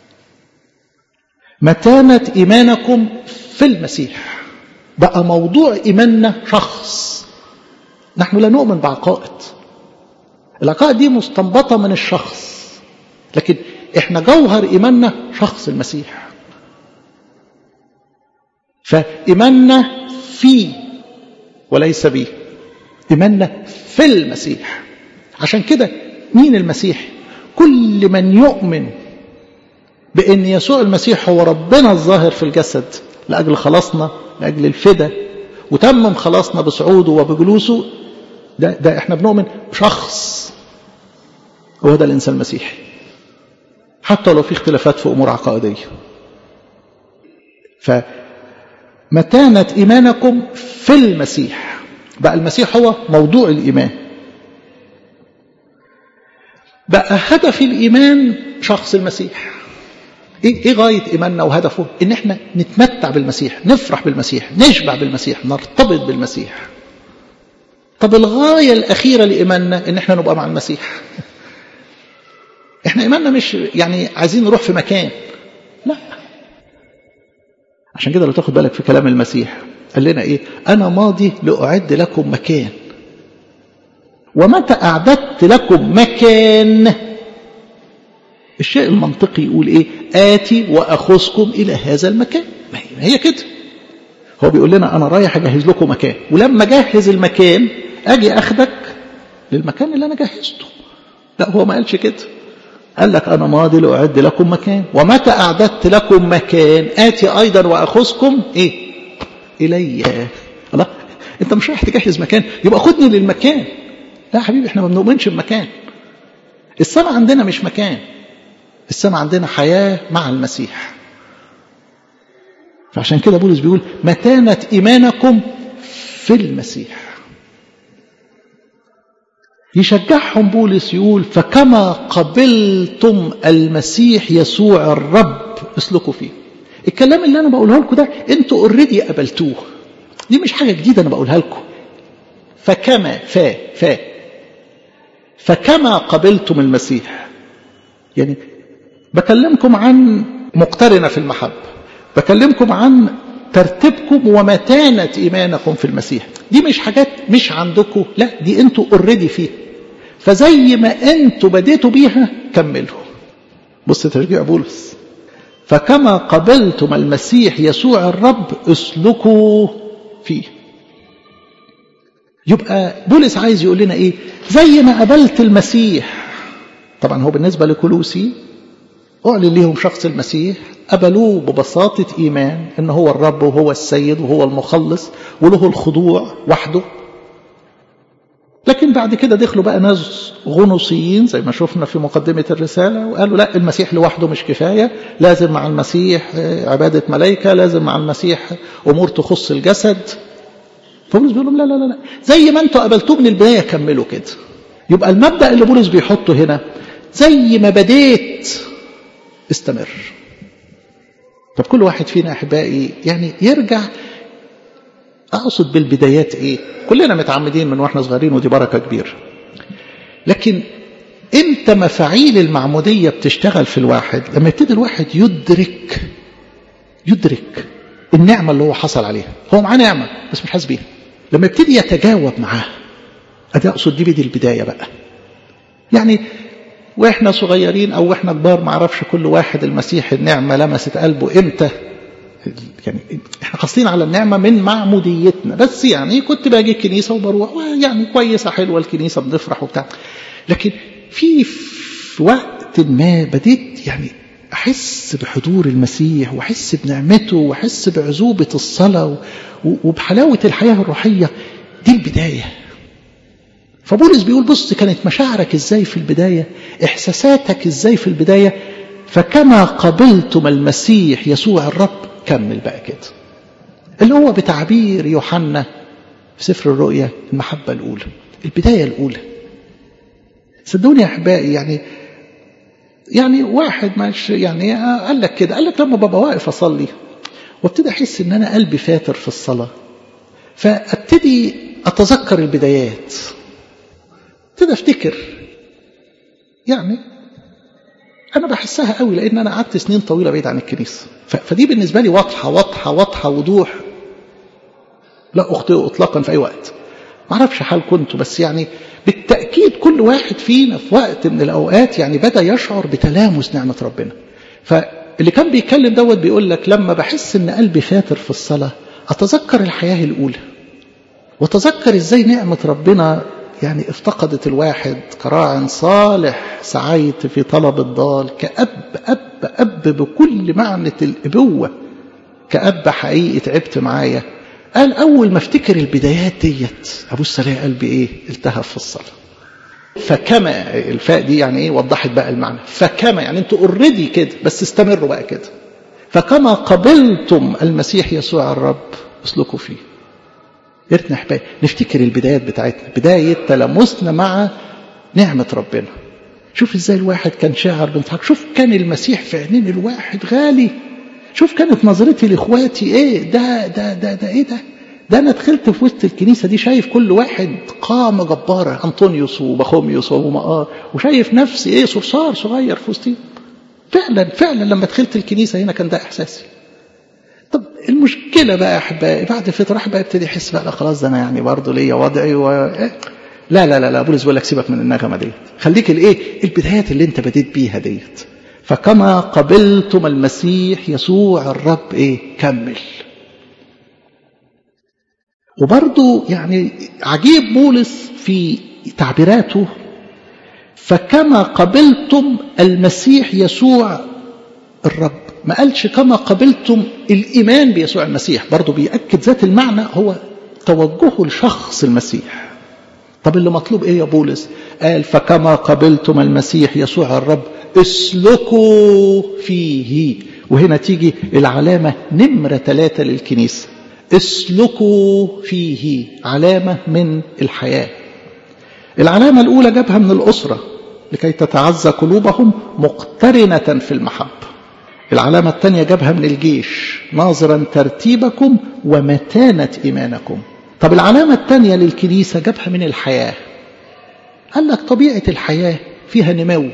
متانة إيمانكم في المسيح بقى موضوع إيماننا شخص نحن لا نؤمن بعقائد العقائد دي مستنبطة من الشخص لكن احنا جوهر إيماننا شخص المسيح فإيماننا في وليس به إيماننا في المسيح عشان كده مين المسيح كل من يؤمن بأن يسوع المسيح هو ربنا الظاهر في الجسد لأجل خلاصنا لأجل الفدا وتمم خلاصنا بصعوده وبجلوسه ده, ده احنا بنؤمن بشخص هو ده الإنسان المسيحي حتى لو في اختلافات في أمور عقائدية فمتانة إيمانكم في المسيح بقى المسيح هو موضوع الإيمان بقى هدف الإيمان شخص المسيح إيه, إيه غاية إيماننا وهدفه إن إحنا نتمتع بالمسيح نفرح بالمسيح نشبع بالمسيح نرتبط بالمسيح طب الغاية الأخيرة لإيماننا إن إحنا نبقى مع المسيح إحنا إيماننا مش يعني عايزين نروح في مكان لا عشان كده لو تاخد بالك في كلام المسيح قال لنا إيه أنا ماضي لأعد لكم مكان ومتى أعددت لكم مكان الشيء المنطقي يقول إيه آتي وأخذكم إلى هذا المكان ما هي كده هو بيقول لنا أنا رايح أجهز لكم مكان ولما أجهز المكان أجي أخدك للمكان اللي أنا جهزته لا هو ما قالش كده قال لك أنا ماضي لأعد لكم مكان ومتى أعددت لكم مكان آتي أيضا وأخذكم إيه إلي الله أنت مش رايح تجهز مكان يبقى خدني للمكان لا حبيبي احنا ما بنؤمنش بمكان السماء عندنا مش مكان السماء عندنا حياة مع المسيح فعشان كده بولس بيقول متانة إيمانكم في المسيح يشجعهم بولس يقول فكما قبلتم المسيح يسوع الرب اسلكوا فيه الكلام اللي انا بقوله لكم ده انتوا اوريدي قبلتوه دي مش حاجه جديده انا بقولها لكم فكما فا فا فكما قبلتم المسيح يعني بكلمكم عن مقترنه في المحبه بكلمكم عن ترتيبكم ومتانة إيمانكم في المسيح دي مش حاجات مش عندكم لا دي انتوا اوريدي فيها فزي ما انتوا بديتوا بيها كملوا بص تشجيع بولس فكما قبلتم المسيح يسوع الرب اسلكوا فيه يبقى بولس عايز يقول لنا ايه زي ما قبلت المسيح طبعا هو بالنسبة لكلوسي أعلن لهم شخص المسيح قبلوه ببساطة إيمان إن هو الرب وهو السيد وهو المخلص وله الخضوع وحده لكن بعد كده دخلوا بقى ناس غنوصيين زي ما شفنا في مقدمة الرسالة وقالوا لا المسيح لوحده مش كفاية لازم مع المسيح عبادة ملائكة لازم مع المسيح أمور تخص الجسد فبولس بيقول لهم لا لا لا زي ما انتوا قبلتوه من البداية كملوا كده يبقى المبدأ اللي بولس بيحطه هنا زي ما بديت استمر طب كل واحد فينا أحبائي يعني يرجع أقصد بالبدايات إيه كلنا متعمدين من وإحنا صغيرين ودي بركة كبيرة لكن إمتى مفاعيل المعمودية بتشتغل في الواحد لما يبتدي الواحد يدرك يدرك النعمة اللي هو حصل عليها هو معاه نعمة بس مش حاسس بيها لما يبتدي يتجاوب معاها أدي أقصد دي بدي البداية بقى يعني واحنا صغيرين او واحنا كبار ما اعرفش كل واحد المسيح النعمه لمست قلبه امتى يعني احنا قاصدين على النعمه من معموديتنا بس يعني كنت باجي الكنيسه وبروح يعني كويسه حلوه الكنيسه بنفرح وبتاع لكن في في وقت ما بديت يعني احس بحضور المسيح واحس بنعمته واحس بعذوبه الصلاه وبحلاوه الحياه الروحيه دي البدايه فبولس بيقول بص كانت مشاعرك ازاي في البدايه احساساتك ازاي في البدايه فكما قبلتم المسيح يسوع الرب كمل بقى كده اللي هو بتعبير يوحنا في سفر الرؤيا المحبه الاولى البدايه الاولى صدقوني يا احبائي يعني يعني واحد مش يعني قال لك كده قال لك لما ببقى واقف اصلي وابتدي احس ان انا قلبي فاتر في الصلاه فابتدي اتذكر البدايات ابتدي افتكر يعني انا بحسها قوي لان انا قعدت سنين طويله بعيد عن الكنيسه فدي بالنسبه لي واضحه واضحه واضحه وضوح لا اخطئ اطلاقا في اي وقت ما اعرفش حال كنت بس يعني بالتاكيد كل واحد فينا في وقت من الاوقات يعني بدا يشعر بتلامس نعمه ربنا فاللي كان بيتكلم دوت بيقول لك لما بحس ان قلبي فاتر في الصلاه اتذكر الحياه الاولى وتذكر ازاي نعمه ربنا يعني افتقدت الواحد كراع صالح سعيت في طلب الضال كأب أب أب بكل معنى الأبوة كأب حقيقي تعبت معايا قال أول ما افتكر البدايات ديت أبص ألاقي قلبي إيه التهف في الصلاة فكما الفاء دي يعني إيه وضحت بقى المعنى فكما يعني أنتوا اوريدي كده بس استمروا بقى كده فكما قبلتم المسيح يسوع الرب اسلكوا فيه يا ريتنا احبائي نفتكر البدايات بتاعتنا بدايه تلامسنا مع نعمه ربنا شوف ازاي الواحد كان شاعر بنضحك شوف كان المسيح في عينين الواحد غالي شوف كانت نظرتي لاخواتي ايه ده ده ده ده ايه ده ده انا دخلت في وسط الكنيسه دي شايف كل واحد قامه جباره انطونيوس وبخوميوس ومقار وشايف نفسي ايه صرصار صغير في وسطهم فعلا فعلا لما دخلت الكنيسه هنا كان ده احساسي طب المشكله بقى يا احبائي بعد فتره بقى يبتدي يحس بقى خلاص ده انا يعني برضه ليا وضعي و... لا لا لا لا بولس بيقول لك سيبك من النغمه ديت خليك الايه البدايات اللي انت بديت بيها ديت فكما قبلتم المسيح يسوع الرب ايه كمل وبرضه يعني عجيب بولس في تعبيراته فكما قبلتم المسيح يسوع الرب ما قالش كما قبلتم الإيمان بيسوع المسيح برضه بيأكد ذات المعنى هو توجهه لشخص المسيح طب اللي مطلوب ايه يا بولس قال فكما قبلتم المسيح يسوع الرب اسلكوا فيه وهنا تيجي العلامة نمرة ثلاثة للكنيسة اسلكوا فيه علامة من الحياة العلامة الأولى جابها من الأسرة لكي تتعزى قلوبهم مقترنة في المحبة العلامة الثانية جابها من الجيش ناظرا ترتيبكم ومتانة إيمانكم طب العلامة الثانية للكنيسة جابها من الحياة قال لك طبيعة الحياة فيها نمو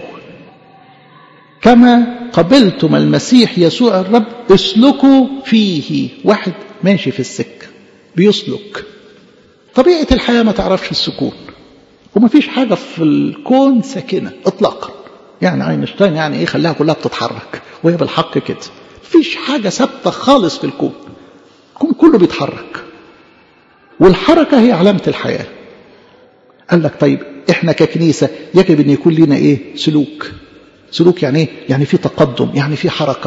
كما قبلتم المسيح يسوع الرب اسلكوا فيه واحد ماشي في السكة بيسلك طبيعة الحياة ما تعرفش السكون وما فيش حاجة في الكون ساكنة اطلاقا يعني اينشتاين يعني ايه خلاها كلها بتتحرك وهي بالحق كده مفيش حاجة ثابتة خالص في الكون الكون كله بيتحرك والحركة هي علامة الحياة قال لك طيب احنا ككنيسة يجب ان يكون لنا ايه سلوك سلوك يعني ايه يعني في تقدم يعني في حركة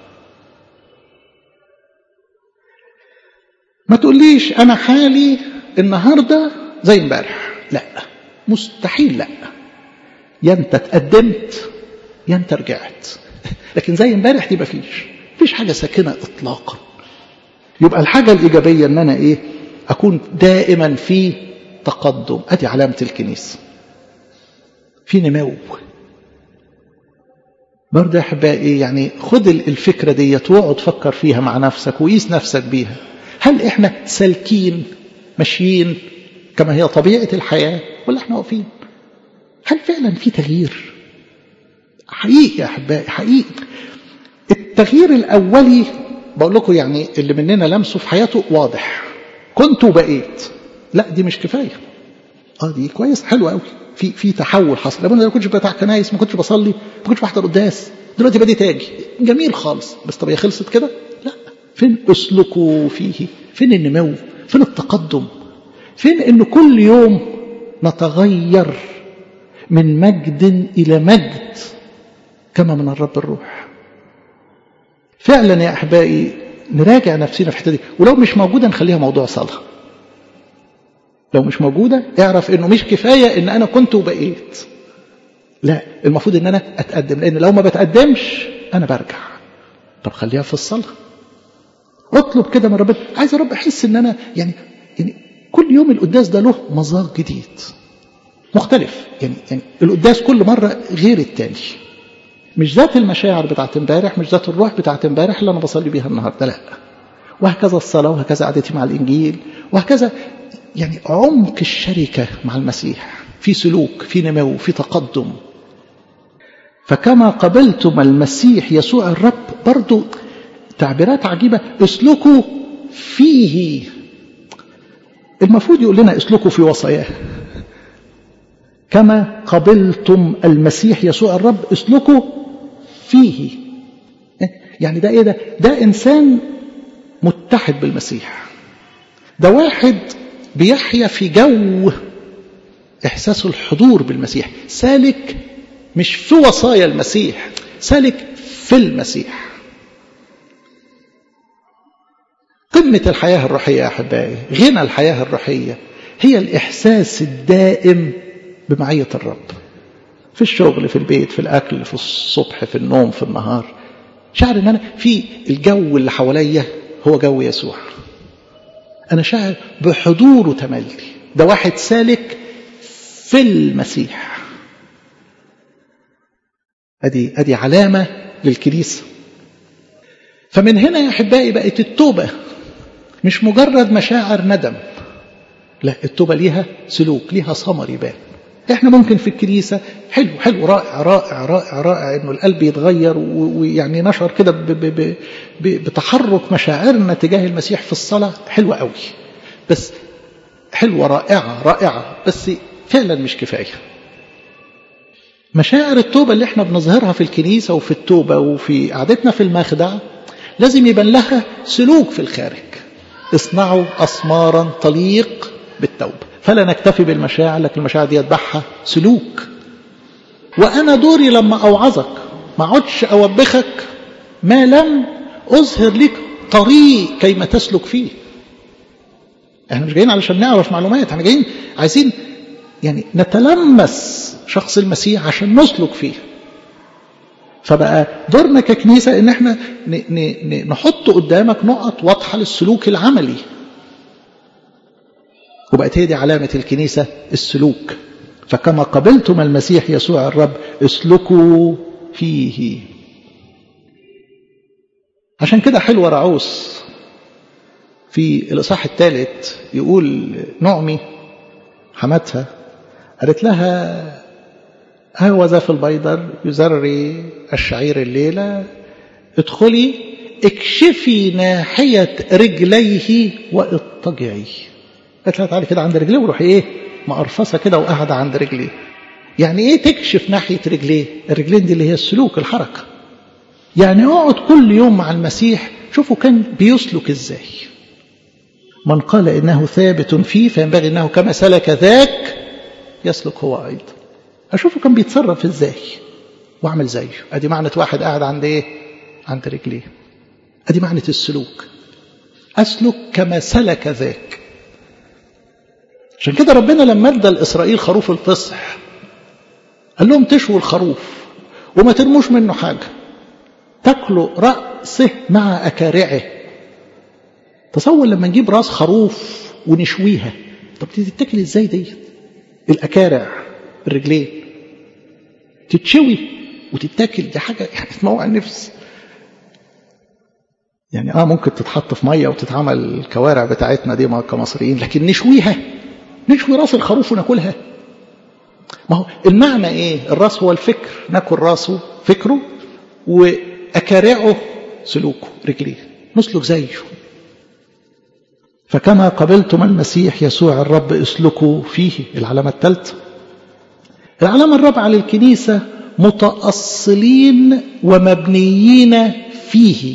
ما تقوليش انا حالي النهاردة زي امبارح لا مستحيل لا يا انت تقدمت يا انت رجعت لكن زي امبارح دي مفيش مفيش حاجة ساكنة اطلاقا يبقى الحاجة الإيجابية ان انا ايه اكون دائما في تقدم ادي علامة الكنيسة في نمو برضه يا احبائي يعني خد الفكرة ديت واقعد فكر فيها مع نفسك وقيس نفسك بيها هل احنا سالكين ماشيين كما هي طبيعة الحياة ولا احنا واقفين هل فعلا في تغيير حقيقي يا احبائي حقيقي التغيير الاولي بقول لكم يعني اللي مننا لمسه في حياته واضح كنت وبقيت لا دي مش كفايه اه دي كويس حلوه قوي في في تحول حصل ابونا ما كنتش بتاع كنايس ما كنتش بصلي ما كنتش بحضر قداس دلوقتي بديت اجي جميل خالص بس طب هي خلصت كده لا فين اسلكوا فيه فين النمو فين التقدم فين ان كل يوم نتغير من مجد الى مجد كما من الرب الروح فعلا يا احبائي نراجع نفسنا في الحته دي ولو مش موجوده نخليها موضوع صلاه لو مش موجوده اعرف انه مش كفايه ان انا كنت وبقيت لا المفروض ان انا اتقدم لان لو ما بتقدمش انا برجع طب خليها في الصلاه اطلب كده من ربنا عايز يا رب احس ان انا يعني يعني كل يوم القداس ده له مذاق جديد مختلف يعني يعني القداس كل مره غير التاني مش ذات المشاعر بتاعت امبارح مش ذات الروح بتاعت امبارح اللي انا بصلي بيها النهارده لا وهكذا الصلاه وهكذا قعدتي مع الانجيل وهكذا يعني عمق الشركه مع المسيح في سلوك في نمو في تقدم فكما قبلتم المسيح يسوع الرب برضو تعبيرات عجيبه اسلكوا فيه المفروض يقول لنا اسلكوا في وصاياه كما قبلتم المسيح يسوع الرب اسلكوا فيه يعني ده ايه ده ده انسان متحد بالمسيح ده واحد بيحيا في جو احساس الحضور بالمسيح سالك مش في وصايا المسيح سالك في المسيح قمة الحياة الروحية يا أحبائي غنى الحياة الروحية هي الإحساس الدائم بمعية الرب في الشغل في البيت في الأكل في الصبح في النوم في النهار شعر ان انا في الجو اللي حواليا هو جو يسوع انا شاعر بحضوره تملي ده واحد سالك في المسيح ادي ادي علامه للكنيسه فمن هنا يا احبائي بقت التوبه مش مجرد مشاعر ندم لا التوبه ليها سلوك ليها ثمر يبان احنا ممكن في الكنيسة حلو حلو رائع رائع رائع رائع انه القلب يتغير ويعني نشر كده بتحرك مشاعرنا تجاه المسيح في الصلاة حلوة قوي بس حلوة رائعة رائعة بس فعلا مش كفاية مشاعر التوبة اللي احنا بنظهرها في الكنيسة وفي التوبة وفي قعدتنا في المخدع لازم يبان لها سلوك في الخارج اصنعوا أسمارا تليق بالتوبة فلا نكتفي بالمشاعر لكن المشاعر دي يتبعها سلوك وأنا دوري لما أوعظك ما اقعدش أوبخك ما لم أظهر لك طريق كيما تسلك فيه احنا مش جايين علشان نعرف معلومات احنا جايين عايزين يعني نتلمس شخص المسيح عشان نسلك فيه فبقى دورنا ككنيسة ان احنا نحط قدامك نقط واضحة للسلوك العملي وبقت هي دي علامة الكنيسة السلوك فكما قبلتم المسيح يسوع الرب اسلكوا فيه عشان كده حلوة رعوس في الإصحاح الثالث يقول نعمي حماتها قالت لها هوذا في البيدر يزري الشعير الليلة ادخلي اكشفي ناحية رجليه واضطجعي قالت لها تعالي كده عند رجليه وروحي ايه مقرفصه كده وقاعده عند رجليه يعني ايه تكشف ناحيه رجليه الرجلين دي اللي هي السلوك الحركه يعني اقعد كل يوم مع المسيح شوفوا كان بيسلك ازاي من قال انه ثابت فيه فينبغي انه كما سلك ذاك يسلك هو ايضا اشوفه كان بيتصرف ازاي واعمل زيه ادي معنى واحد قاعد عند ايه عند رجليه ادي معنى السلوك اسلك كما سلك ذاك عشان كده ربنا لما ادى لاسرائيل خروف الفصح قال لهم تشووا الخروف وما ترموش منه حاجه تاكلوا راسه مع اكارعه تصور لما نجيب راس خروف ونشويها طب دي تتاكل ازاي ديت الاكارع الرجلين تتشوي وتتاكل دي حاجه يعني تموع النفس يعني اه ممكن تتحط في ميه وتتعمل الكوارع بتاعتنا دي كمصريين لكن نشويها نشوي راس الخروف وناكلها ما هو المعنى ايه الراس هو الفكر ناكل راسه فكره واكارعه سلوكه رجليه نسلك زيه فكما قبلتم المسيح يسوع الرب اسلكوا فيه العلامة الثالثة العلامة الرابعة للكنيسة متأصلين ومبنيين فيه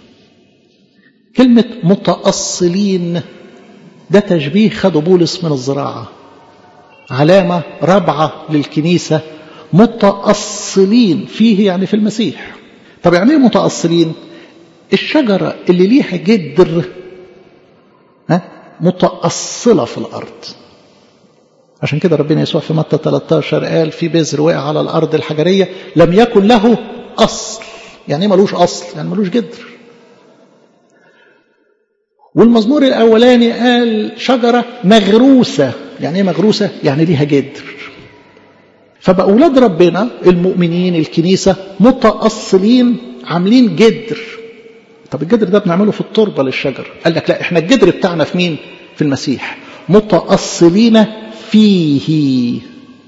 كلمة متأصلين ده تشبيه خده بولس من الزراعة علامة رابعة للكنيسة متأصلين فيه يعني في المسيح طب يعني ايه متأصلين الشجرة اللي ليها جدر ها متأصلة في الأرض عشان كده ربنا يسوع في متى 13 قال في بذر وقع على الأرض الحجرية لم يكن له أصل يعني ايه ملوش أصل يعني ملوش جدر والمزمور الأولاني قال شجرة مغروسة يعني ايه مغروسة يعني ليها جدر فبقى أولاد ربنا المؤمنين الكنيسة متأصلين عاملين جدر طب الجدر ده بنعمله في التربة للشجر قال لك لا احنا الجدر بتاعنا في مين في المسيح متأصلين فيه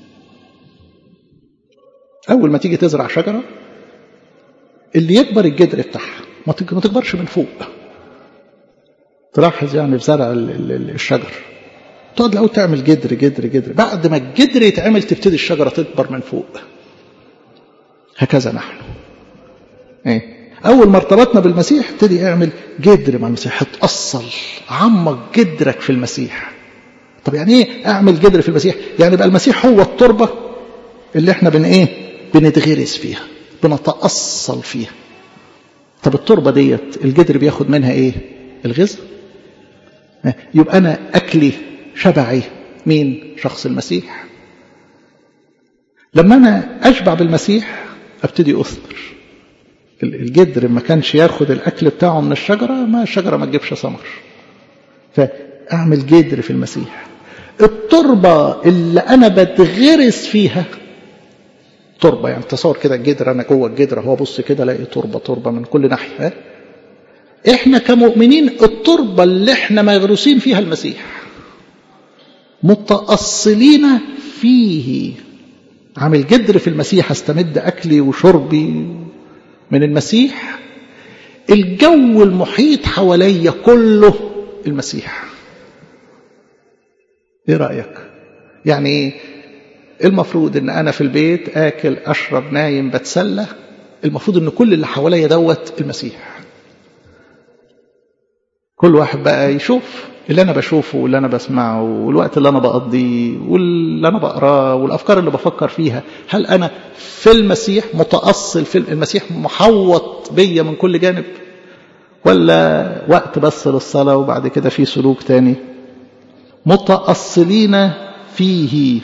أول ما تيجي تزرع شجرة اللي يكبر الجدر بتاعها ما تكبرش من فوق تلاحظ يعني في زرع الشجر تقعد الأول تعمل جدر جدر جدر بعد ما الجدر يتعمل تبتدي الشجرة تكبر من فوق هكذا نحن ايه أول ما ارتبطنا بالمسيح ابتدي اعمل جدر مع المسيح اتأصل عمق جدرك في المسيح طب يعني ايه اعمل جدر في المسيح يعني بقى المسيح هو التربة اللي احنا بن ايه بنتغرس فيها بنتأصل فيها طب التربة ديت الجدر بياخد منها ايه الغذاء يبقى انا اكلي شبعي مين شخص المسيح لما انا اشبع بالمسيح ابتدي اثمر الجدر ما كانش ياخد الاكل بتاعه من الشجره ما الشجره ما تجيبش ثمر فاعمل جدر في المسيح التربه اللي انا بتغرس فيها تربه يعني تصور كده الجدر انا جوه الجدر هو بص كده الاقي تربه تربه من كل ناحيه احنا كمؤمنين التربه اللي احنا مغروسين فيها المسيح متأصلين فيه عامل جدر في المسيح استمد أكلي وشربي من المسيح الجو المحيط حواليا كله المسيح ايه رأيك يعني المفروض ان انا في البيت اكل اشرب نايم بتسلى المفروض ان كل اللي حواليا دوت المسيح كل واحد بقى يشوف اللي انا بشوفه واللي انا بسمعه والوقت اللي انا بقضيه واللي انا بقراه والافكار اللي بفكر فيها هل انا في المسيح متاصل في المسيح محوط بيا من كل جانب ولا وقت بس للصلاه وبعد كده في سلوك تاني متاصلين فيه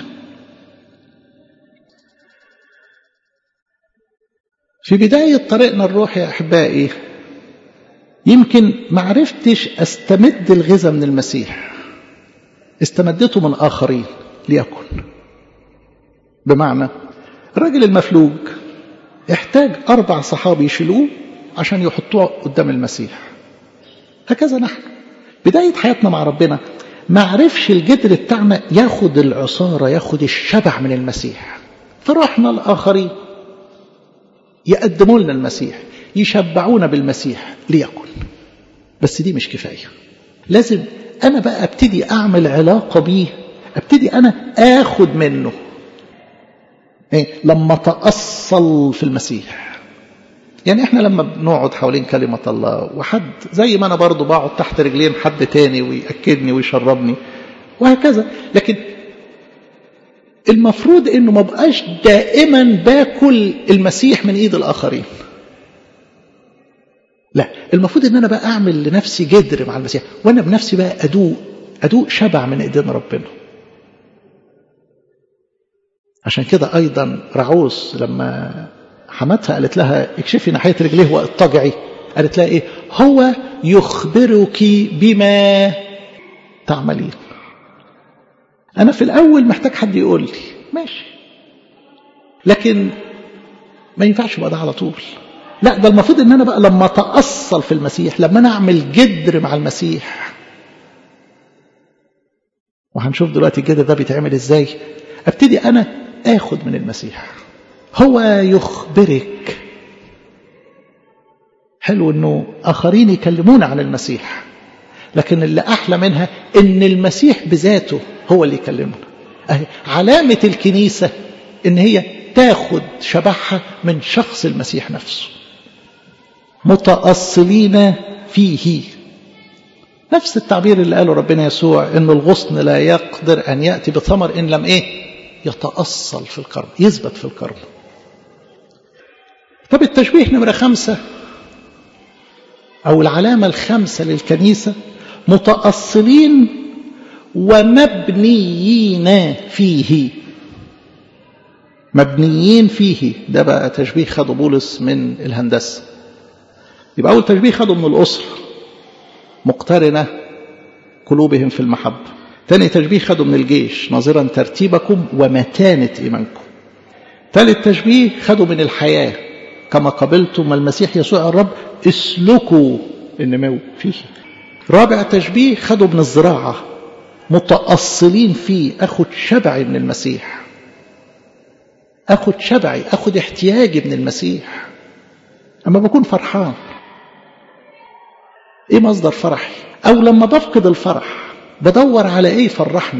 في بدايه طريقنا الروحي يا احبائي يمكن ما عرفتش استمد الغذاء من المسيح استمدته من آخرين ليكن بمعنى الراجل المفلوج احتاج أربع صحابي يشيلوه عشان يحطوه قدام المسيح هكذا نحن بداية حياتنا مع ربنا ما عرفش الجدر بتاعنا ياخد العصارة ياخد الشبع من المسيح فرحنا الآخرين يقدموا لنا المسيح يشبعونا بالمسيح ليكن بس دي مش كفاية لازم أنا بقى أبتدي أعمل علاقة بيه أبتدي أنا آخد منه إيه؟ لما تأصل في المسيح يعني احنا لما بنقعد حوالين كلمة الله وحد زي ما انا برضو بقعد تحت رجلين حد تاني ويأكدني ويشربني وهكذا لكن المفروض انه ما بقاش دائما باكل المسيح من ايد الاخرين لا المفروض ان انا بقى اعمل لنفسي جدر مع المسيح وانا بنفسي بقى ادوق ادوق شبع من ايدين ربنا عشان كده ايضا رعوس لما حماتها قالت لها اكشفي ناحيه رجليه واضطجعي قالت لها ايه هو يخبرك بما تعملين انا في الاول محتاج حد يقول لي ماشي لكن ما ينفعش بقى ده على طول لا ده المفروض ان انا بقى لما اتاصل في المسيح لما انا اعمل جدر مع المسيح وهنشوف دلوقتي الجدر ده بيتعمل ازاي ابتدي انا اخد من المسيح هو يخبرك حلو انه اخرين يكلمونا عن المسيح لكن اللي أحلى منها إن المسيح بذاته هو اللي يكلمنا أهي علامة الكنيسة إن هي تاخد شبحها من شخص المسيح نفسه متأصلين فيه نفس التعبير اللي قاله ربنا يسوع إن الغصن لا يقدر أن يأتي بثمر إن لم إيه يتأصل في الكرم يثبت في الكرم طب التشبيه نمرة خمسة أو العلامة الخامسة للكنيسة متأصلين ومبنيين فيه مبنيين فيه ده بقى تشبيه خده بولس من الهندسة يبقى أول تشبيه خده من الأسرة مقترنة قلوبهم في المحبة ثاني تشبيه خده من الجيش ناظرا ترتيبكم ومتانة إيمانكم ثالث تشبيه خده من الحياة كما قبلتم المسيح يسوع الرب اسلكوا النمو فيه رابع تشبيه خده من الزراعة متأصلين فيه أخد شبعي من المسيح أخد شبعي أخد احتياجي من المسيح أما بكون فرحان إيه مصدر فرحي أو لما بفقد الفرح بدور على إيه يفرحني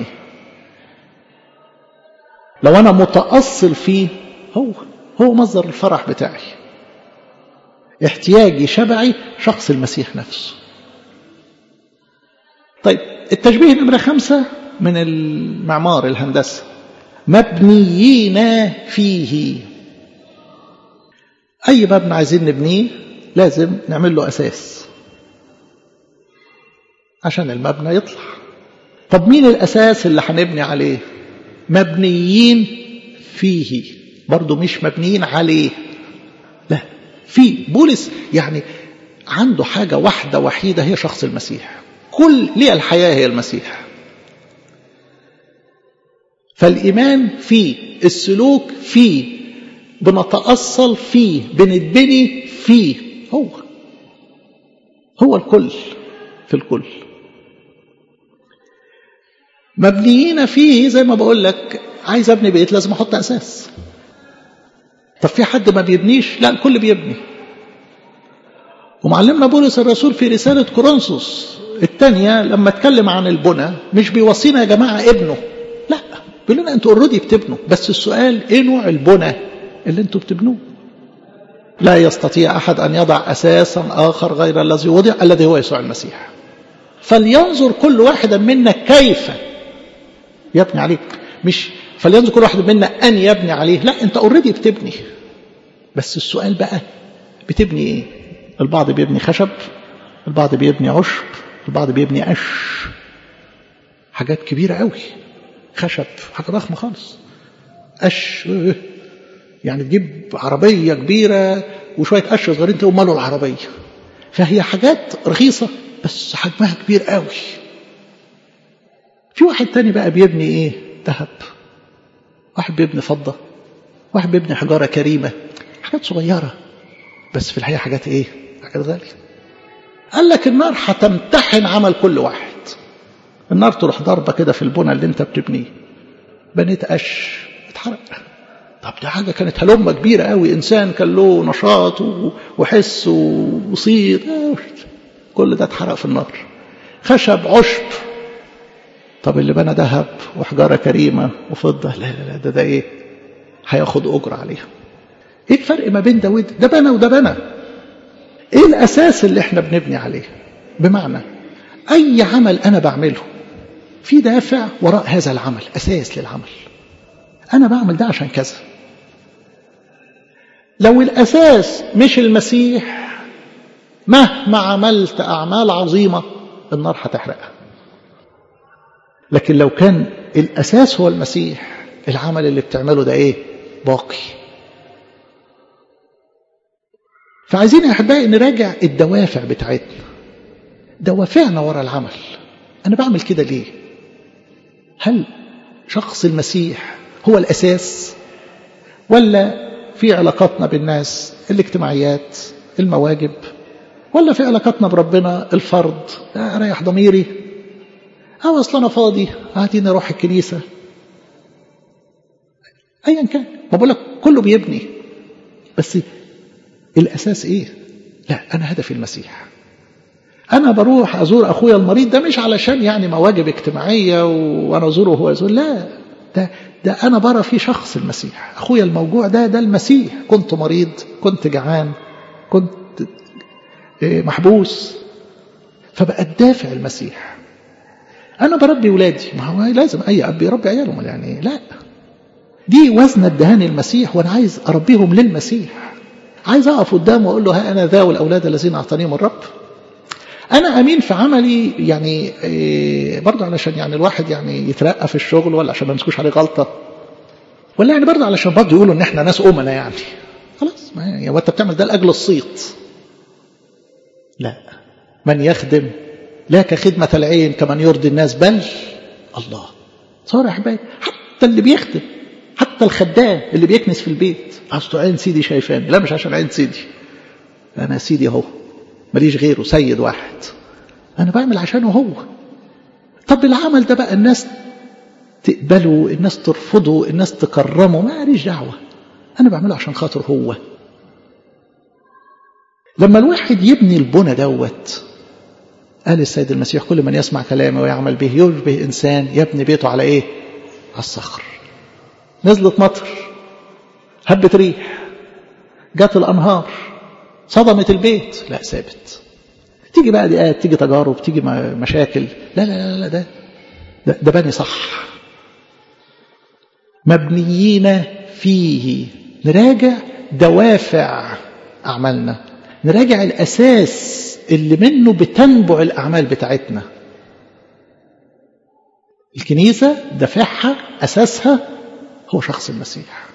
لو أنا متأصل فيه هو هو مصدر الفرح بتاعي احتياجي شبعي شخص المسيح نفسه طيب التشبيه نمرة خمسة من المعمار الهندسة مبنيين فيه أي مبنى عايزين نبنيه لازم نعمل له أساس عشان المبنى يطلع طب مين الأساس اللي هنبني عليه مبنيين فيه برضه مش مبنيين عليه لا في بولس يعني عنده حاجة واحدة وحيدة هي شخص المسيح كل ليه الحياة هي المسيح فالإيمان فيه السلوك فيه بنتأصل فيه بنتبني فيه هو هو الكل في الكل مبنيين فيه زي ما بقول لك عايز ابني بيت لازم احط اساس طب في حد ما بيبنيش لا الكل بيبني ومعلمنا بولس الرسول في رسالة كورنثوس الثانية لما اتكلم عن البنى مش بيوصينا يا جماعة ابنه لا بيقول لنا انتوا اوريدي بتبنوا بس السؤال ايه نوع البنى اللي انتوا بتبنوه لا يستطيع احد ان يضع اساسا اخر غير الذي وضع الذي هو يسوع المسيح فلينظر كل واحد منا كيف يبني عليه مش فلينظر كل واحد منا ان يبني عليه لا انت اوريدي بتبني بس السؤال بقى بتبني ايه البعض بيبني خشب البعض بيبني عشب البعض بيبني قش حاجات كبيرة قوي خشب حاجة ضخمة خالص قش يعني تجيب عربية كبيرة وشوية قش صغيرين تقوم ماله العربية فهي حاجات رخيصة بس حجمها كبير قوي في واحد تاني بقى بيبني ايه ذهب واحد بيبني فضة واحد بيبني حجارة كريمة حاجات صغيرة بس في الحقيقة حاجات ايه حاجات غالية قال لك النار هتمتحن عمل كل واحد النار تروح ضربة كده في البنى اللي انت بتبنيه بنيت قش اتحرق طب دي حاجة كانت هلمة كبيرة قوي إنسان كان له نشاط وحس وصيت كل ده اتحرق في النار خشب عشب طب اللي بنى ذهب وحجارة كريمة وفضة لا لا لا ده ده ايه هياخد أجر عليها ايه الفرق ما بين ده وده ده بنى وده بنى ايه الأساس اللي احنا بنبني عليه بمعنى أي عمل أنا بعمله في دافع وراء هذا العمل أساس للعمل أنا بعمل ده عشان كذا لو الأساس مش المسيح مهما عملت أعمال عظيمة النار هتحرقها لكن لو كان الأساس هو المسيح العمل اللي بتعمله ده إيه باقي فعايزين يا أحبائي نراجع الدوافع بتاعتنا دوافعنا ورا العمل أنا بعمل كده ليه هل شخص المسيح هو الأساس ولا في علاقاتنا بالناس الاجتماعيات المواجب ولا في علاقاتنا بربنا الفرض أريح ضميري أو أصل أنا فاضي هاتيني أروح الكنيسة أيا كان ما بقول لك كله بيبني بس الأساس إيه لا أنا هدفي المسيح أنا بروح أزور أخويا المريض ده مش علشان يعني مواجب اجتماعية وأنا أزوره وهو يزور لا ده ده أنا برى في شخص المسيح أخويا الموجوع ده ده المسيح كنت مريض كنت جعان كنت محبوس فبقى الدافع المسيح أنا بربي ولادي ما هو لازم أي أب يربي عياله يعني لا دي وزن ادهاني المسيح وأنا عايز أربيهم للمسيح عايز أقف قدامه وأقول له ها أنا ذا والأولاد الذين أعطانيهم الرب أنا أمين في عملي يعني إيه برضه علشان يعني الواحد يعني يترقى في الشغل ولا عشان ما يمسكوش عليه غلطة ولا يعني برضه علشان برضه يقولوا إن إحنا ناس أمنا يعني خلاص ما يعني وأنت بتعمل ده لأجل الصيت لا من يخدم لا كخدمة العين كمن يرضي الناس بل الله صار يا حبايبي حتى اللي بيخدم حتى الخدام اللي بيكنس في البيت اصله عين سيدي شايفاني لا مش عشان عين سيدي انا سيدي اهو ماليش غيره سيد واحد انا بعمل عشانه هو طب العمل ده بقى الناس تقبله الناس ترفضه الناس تكرمه ما ليش دعوه انا بعمله عشان خاطر هو لما الواحد يبني البنى دوت قال السيد المسيح كل من يسمع كلامي ويعمل به يشبه انسان يبني بيته على ايه على الصخر نزلت مطر هبت ريح جت الانهار صدمت البيت لا ثابت تيجي بقى دقات تيجي تجارب تيجي مشاكل لا لا لا, لا ده ده, ده بني صح مبنيين فيه نراجع دوافع أعمالنا نراجع الأساس اللي منه بتنبع الأعمال بتاعتنا الكنيسة دافعها أساسها هو شخص المسيح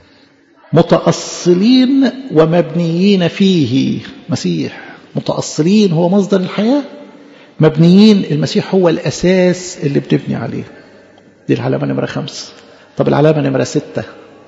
متأصلين ومبنيين فيه مسيح متأصلين هو مصدر الحياة مبنيين المسيح هو الأساس اللي بنبني عليه دي العلامة نمرة خمسة طب العلامة نمرة ستة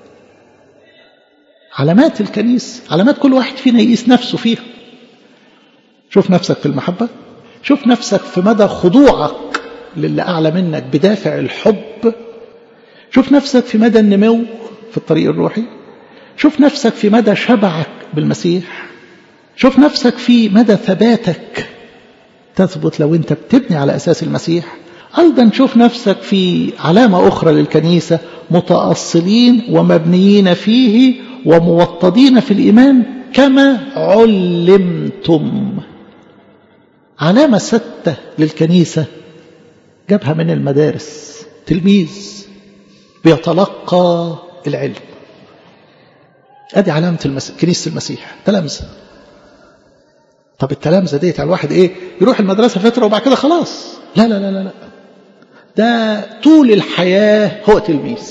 علامات الكنيسة علامات كل واحد فينا يقيس نفسه فيها شوف نفسك في المحبة شوف نفسك في مدى خضوعك للي أعلى منك بدافع الحب شوف نفسك في مدى النمو في الطريق الروحي شوف نفسك في مدى شبعك بالمسيح شوف نفسك في مدى ثباتك تثبت لو انت بتبني على أساس المسيح أيضا شوف نفسك في علامة أخرى للكنيسة متأصلين ومبنيين فيه وموطدين في الإيمان كما علمتم علامة ستة للكنيسة جابها من المدارس تلميذ بيتلقى العلم ادي علامة المس... كنيسة المسيح تلامذة طب التلامذة ديت على الواحد ايه يروح المدرسة فترة وبعد كده خلاص لا لا لا لا لا ده طول الحياة هو تلميذ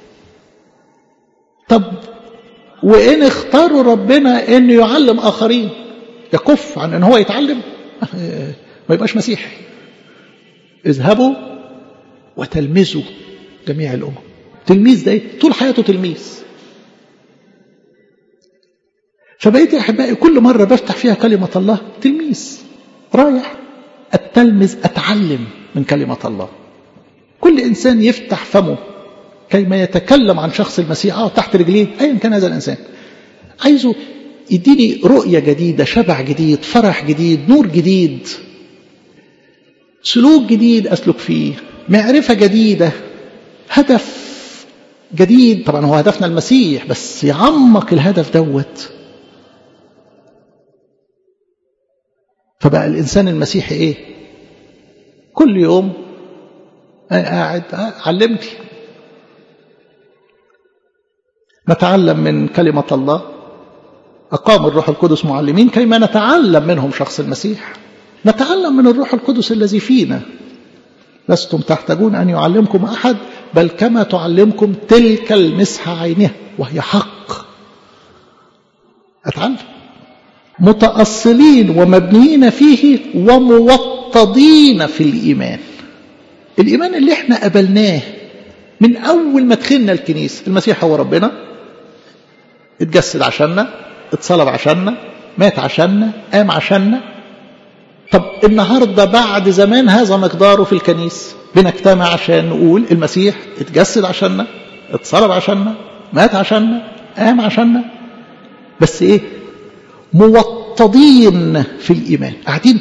طب وإن اختاروا ربنا إنه يعلم آخرين يكف عن إن هو يتعلم ما يبقاش مسيحي اذهبوا وتلمذوا جميع الأمم تلميذ ده طول حياته تلميذ فبقيت يا أحبائي كل مرة بفتح فيها كلمة الله تلميذ رايح التلمذ أتعلم من كلمة الله كل إنسان يفتح فمه كيما يتكلم عن شخص المسيح اه تحت رجليه ايا كان هذا الانسان عايزه يديني رؤيه جديده شبع جديد فرح جديد نور جديد سلوك جديد اسلك فيه معرفه جديده هدف جديد طبعا هو هدفنا المسيح بس يعمق الهدف دوت فبقى الانسان المسيحي ايه كل يوم قاعد علمني نتعلم من كلمة الله أقام الروح القدس معلمين كيما نتعلم منهم شخص المسيح نتعلم من الروح القدس الذي فينا لستم تحتاجون أن يعلمكم أحد بل كما تعلمكم تلك المسحة عينها وهي حق أتعلم متأصلين ومبنيين فيه وموطدين في الإيمان الإيمان اللي احنا قبلناه من أول ما دخلنا الكنيسة المسيح هو ربنا اتجسد عشاننا اتصلب عشاننا مات عشاننا قام عشاننا طب النهاردة بعد زمان هذا مقداره في الكنيسة بنجتمع عشان نقول المسيح اتجسد عشاننا اتصلب عشاننا مات عشاننا قام عشاننا بس ايه موطدين في الإيمان قاعدين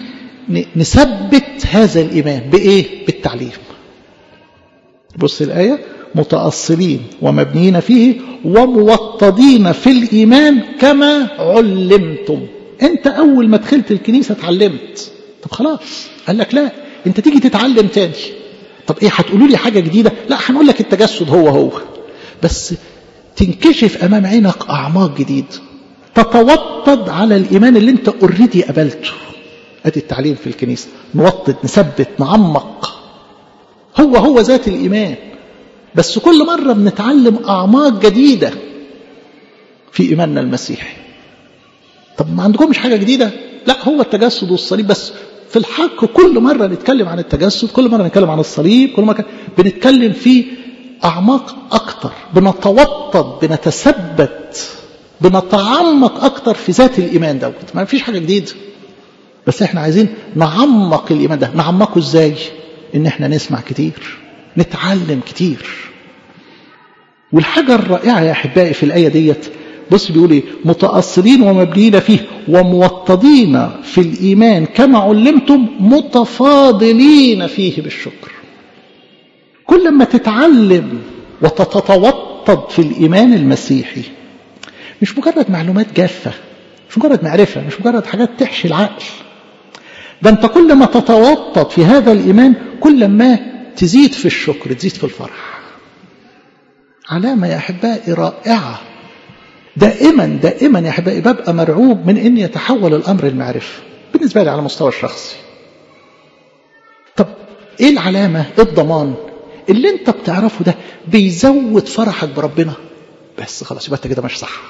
نثبت هذا الإيمان بإيه؟ بالتعليم بص الآية متأصلين ومبنيين فيه وموطدين في الإيمان كما علمتم أنت أول ما دخلت الكنيسة اتعلمت طب خلاص قال لك لا أنت تيجي تتعلم تاني طب إيه هتقولوا لي حاجة جديدة لا هنقول لك التجسد هو هو بس تنكشف أمام عينك أعماق جديد تتوطد على الإيمان اللي أنت اوريدي قبلته أدي التعليم في الكنيسة نوطد نثبت نعمق هو هو ذات الإيمان بس كل مرة بنتعلم أعماق جديدة في إيماننا المسيحي طب ما عندكمش حاجة جديدة لا هو التجسد والصليب بس في الحق كل مرة نتكلم عن التجسد كل مرة نتكلم عن الصليب كل مرة بنتكلم في أعماق أكتر بنتوطد بنتثبت بنتعمق أكتر في ذات الإيمان دوت ما فيش حاجة جديدة بس احنا عايزين نعمق الإيمان ده نعمقه ازاي ان احنا نسمع كتير نتعلم كتير والحاجة الرائعة يا أحبائي في الآية ديت بص بيقول ايه متأصلين ومبنيين فيه وموطدين في الإيمان كما علمتم متفاضلين فيه بالشكر كل ما تتعلم وتتوطد في الإيمان المسيحي مش مجرد معلومات جافة مش مجرد معرفة مش مجرد حاجات تحشي العقل ده انت كل ما تتوطد في هذا الإيمان كل ما تزيد في الشكر تزيد في الفرح علامة يا أحبائي رائعة دائما دائما يا أحبائي ببقى مرعوب من أن يتحول الأمر المعرفة بالنسبة لي على مستوى الشخصي طب إيه العلامة إيه الضمان اللي انت بتعرفه ده بيزود فرحك بربنا بس خلاص يبقى انت كده مش صح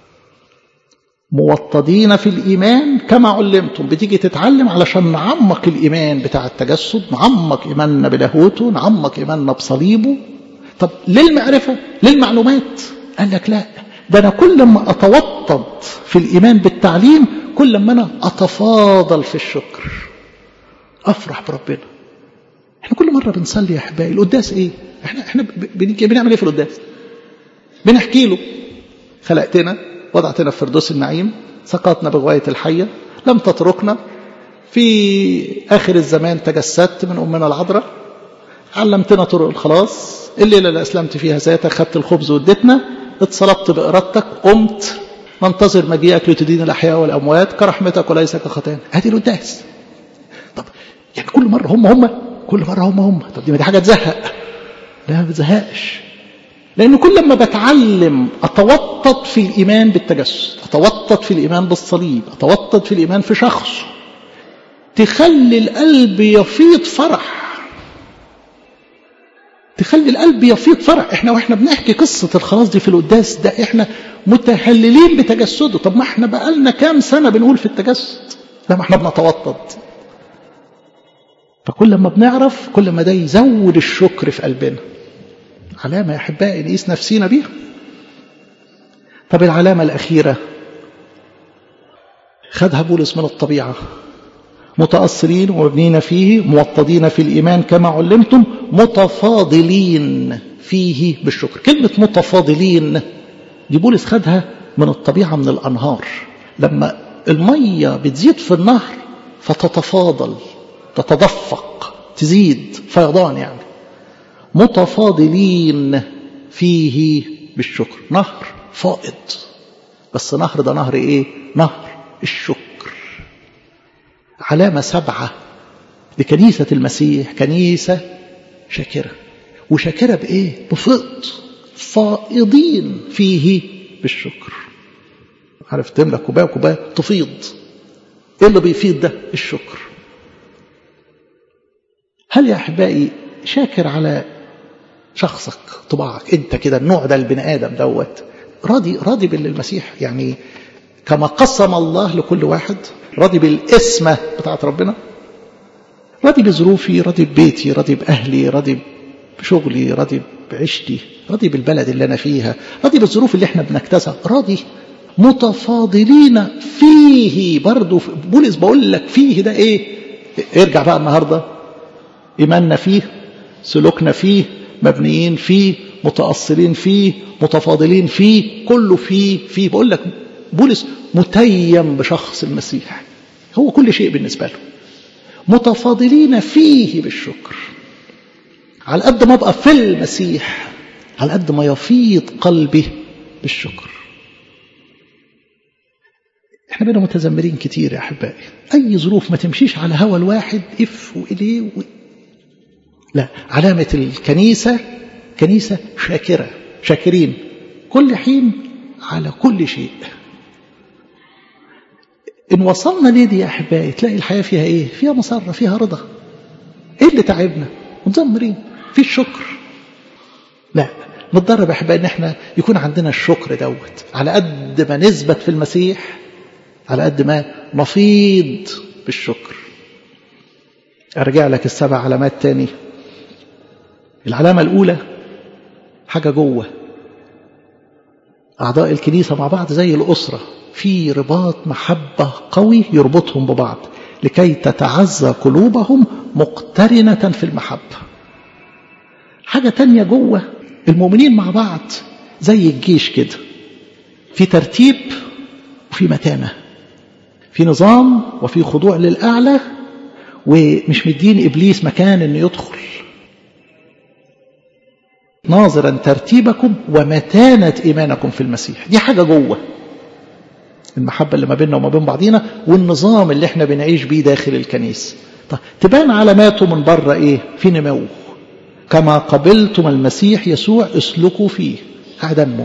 موطدين في الإيمان كما علمتم بتيجي تتعلم علشان نعمق الإيمان بتاع التجسد نعمق إيماننا بلاهوته نعمق إيماننا بصليبه طب للمعرفة للمعلومات قال لك لا ده أنا كل ما أتوطد في الإيمان بالتعليم كل ما أنا أتفاضل في الشكر أفرح بربنا احنا كل مرة بنصلي يا أحبائي القداس إيه احنا, احنا بنعمل إيه في القداس بنحكي له خلقتنا وضعتنا في فردوس النعيم سقطنا بغواية الحية لم تتركنا في آخر الزمان تجسدت من أمنا العذراء علمتنا طرق الخلاص الليلة اللي أسلمت فيها ذاتك خدت الخبز واديتنا اتصلبت بإرادتك قمت ننتظر مجيئك لتدين الأحياء والأموات كرحمتك وليس كخطايانا هذه القداس طب يعني كل مرة هم هم كل مرة هم هم طب دي حاجة تزهق لا ما بتزهقش لأن كل ما بتعلم أتوطد في الإيمان بالتجسد أتوطد في الإيمان بالصليب أتوطد في الإيمان في شخص تخلي القلب يفيض فرح تخلي القلب يفيض فرح احنا واحنا بنحكي قصة الخلاص دي في القداس ده احنا متهللين بتجسده طب ما احنا بقالنا كام سنة بنقول في التجسد لا ما احنا بنتوطد فكل ما بنعرف كل ما ده يزود الشكر في قلبنا علامة يا أحبائي نقيس نفسينا بيها طب العلامة الأخيرة خدها بولس من الطبيعة متأصلين ومبنين فيه موطدين في الإيمان كما علمتم متفاضلين فيه بالشكر كلمة متفاضلين دي بولس خدها من الطبيعة من الأنهار لما المية بتزيد في النهر فتتفاضل تتدفق تزيد فيضان يعني متفاضلين فيه بالشكر نهر فائض بس نهر ده نهر ايه نهر الشكر علامة سبعة لكنيسة المسيح كنيسة شاكرة وشاكرة بإيه بفض فائضين فيه بالشكر عارف تملى كوباية كوباية تفيض ايه اللي بيفيض ده الشكر هل يا احبائي شاكر على شخصك طباعك انت كده النوع ده البني ادم دوت راضي راضي بالمسيح يعني كما قسم الله لكل واحد راضي بالاسمة بتاعت ربنا راضي بظروفي راضي ببيتي راضي بأهلي راضي بشغلي راضي بعيشتي راضي بالبلد اللي أنا فيها راضي بالظروف اللي احنا بنكتسها راضي متفاضلين فيه برضه بولس بقول لك فيه ده ايه ارجع بقى النهارده ايماننا فيه سلوكنا فيه مبنيين فيه متأصلين فيه متفاضلين فيه كله فيه فيه بقول لك بولس متيم بشخص المسيح هو كل شيء بالنسبة له متفاضلين فيه بالشكر على قد ما ابقى في المسيح على قد ما يفيض قلبي بالشكر احنا بقينا متذمرين كتير يا احبائي اي ظروف ما تمشيش على هوى الواحد اف واليه و... لا علامة الكنيسة كنيسة شاكرة شاكرين كل حين على كل شيء إن وصلنا ليه دي يا أحبائي تلاقي الحياة فيها إيه فيها مسرة فيها رضا إيه اللي تعبنا متذمرين في الشكر لا نتدرب يا أحبائي إن إحنا يكون عندنا الشكر دوت على قد ما نثبت في المسيح على قد ما نفيض بالشكر أرجع لك السبع علامات تاني العلامة الأولى حاجة جوه أعضاء الكنيسة مع بعض زي الأسرة في رباط محبة قوي يربطهم ببعض لكي تتعزى قلوبهم مقترنة في المحبة حاجة تانية جوه المؤمنين مع بعض زي الجيش كده في ترتيب وفي متانة في نظام وفي خضوع للأعلى ومش مدين إبليس مكان أنه يدخل ناظرا ترتيبكم ومتانة إيمانكم في المسيح دي حاجة جوه المحبة اللي ما بيننا وما بين بعضينا والنظام اللي احنا بنعيش بيه داخل الكنيسة طيب تبان علاماته من بره ايه في نمو كما قبلتم المسيح يسوع اسلكوا فيه هدمه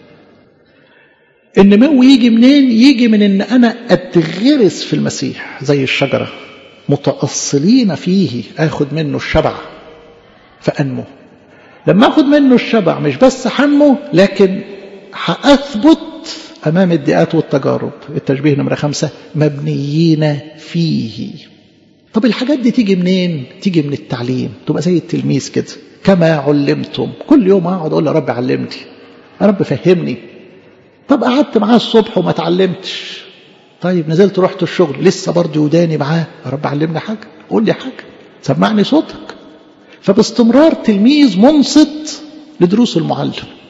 النمو يجي منين يجي من ان انا اتغرس في المسيح زي الشجرة متأصلين فيه اخد منه الشبع فأنمو لما اخد منه الشبع مش بس حنمو لكن هأثبت أمام الدئات والتجارب التشبيه نمرة خمسة مبنيين فيه طب الحاجات دي تيجي منين تيجي من التعليم تبقى زي التلميذ كده كما علمتم كل يوم اقعد اقول يا رب علمني يا رب فهمني طب قعدت معاه الصبح وما اتعلمتش طيب نزلت رحت الشغل لسه برضه وداني معاه يا رب علمني حاجه قول لي حاجه سمعني صوتك فباستمرار تلميذ منصت لدروس المعلم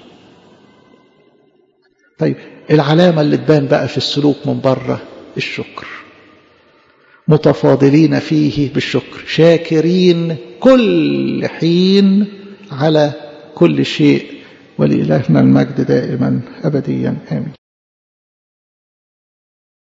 طيب العلامة اللي تبان بقى في السلوك من بره الشكر متفاضلين فيه بالشكر شاكرين كل حين على كل شيء ولإلهنا المجد دائما أبديا آمين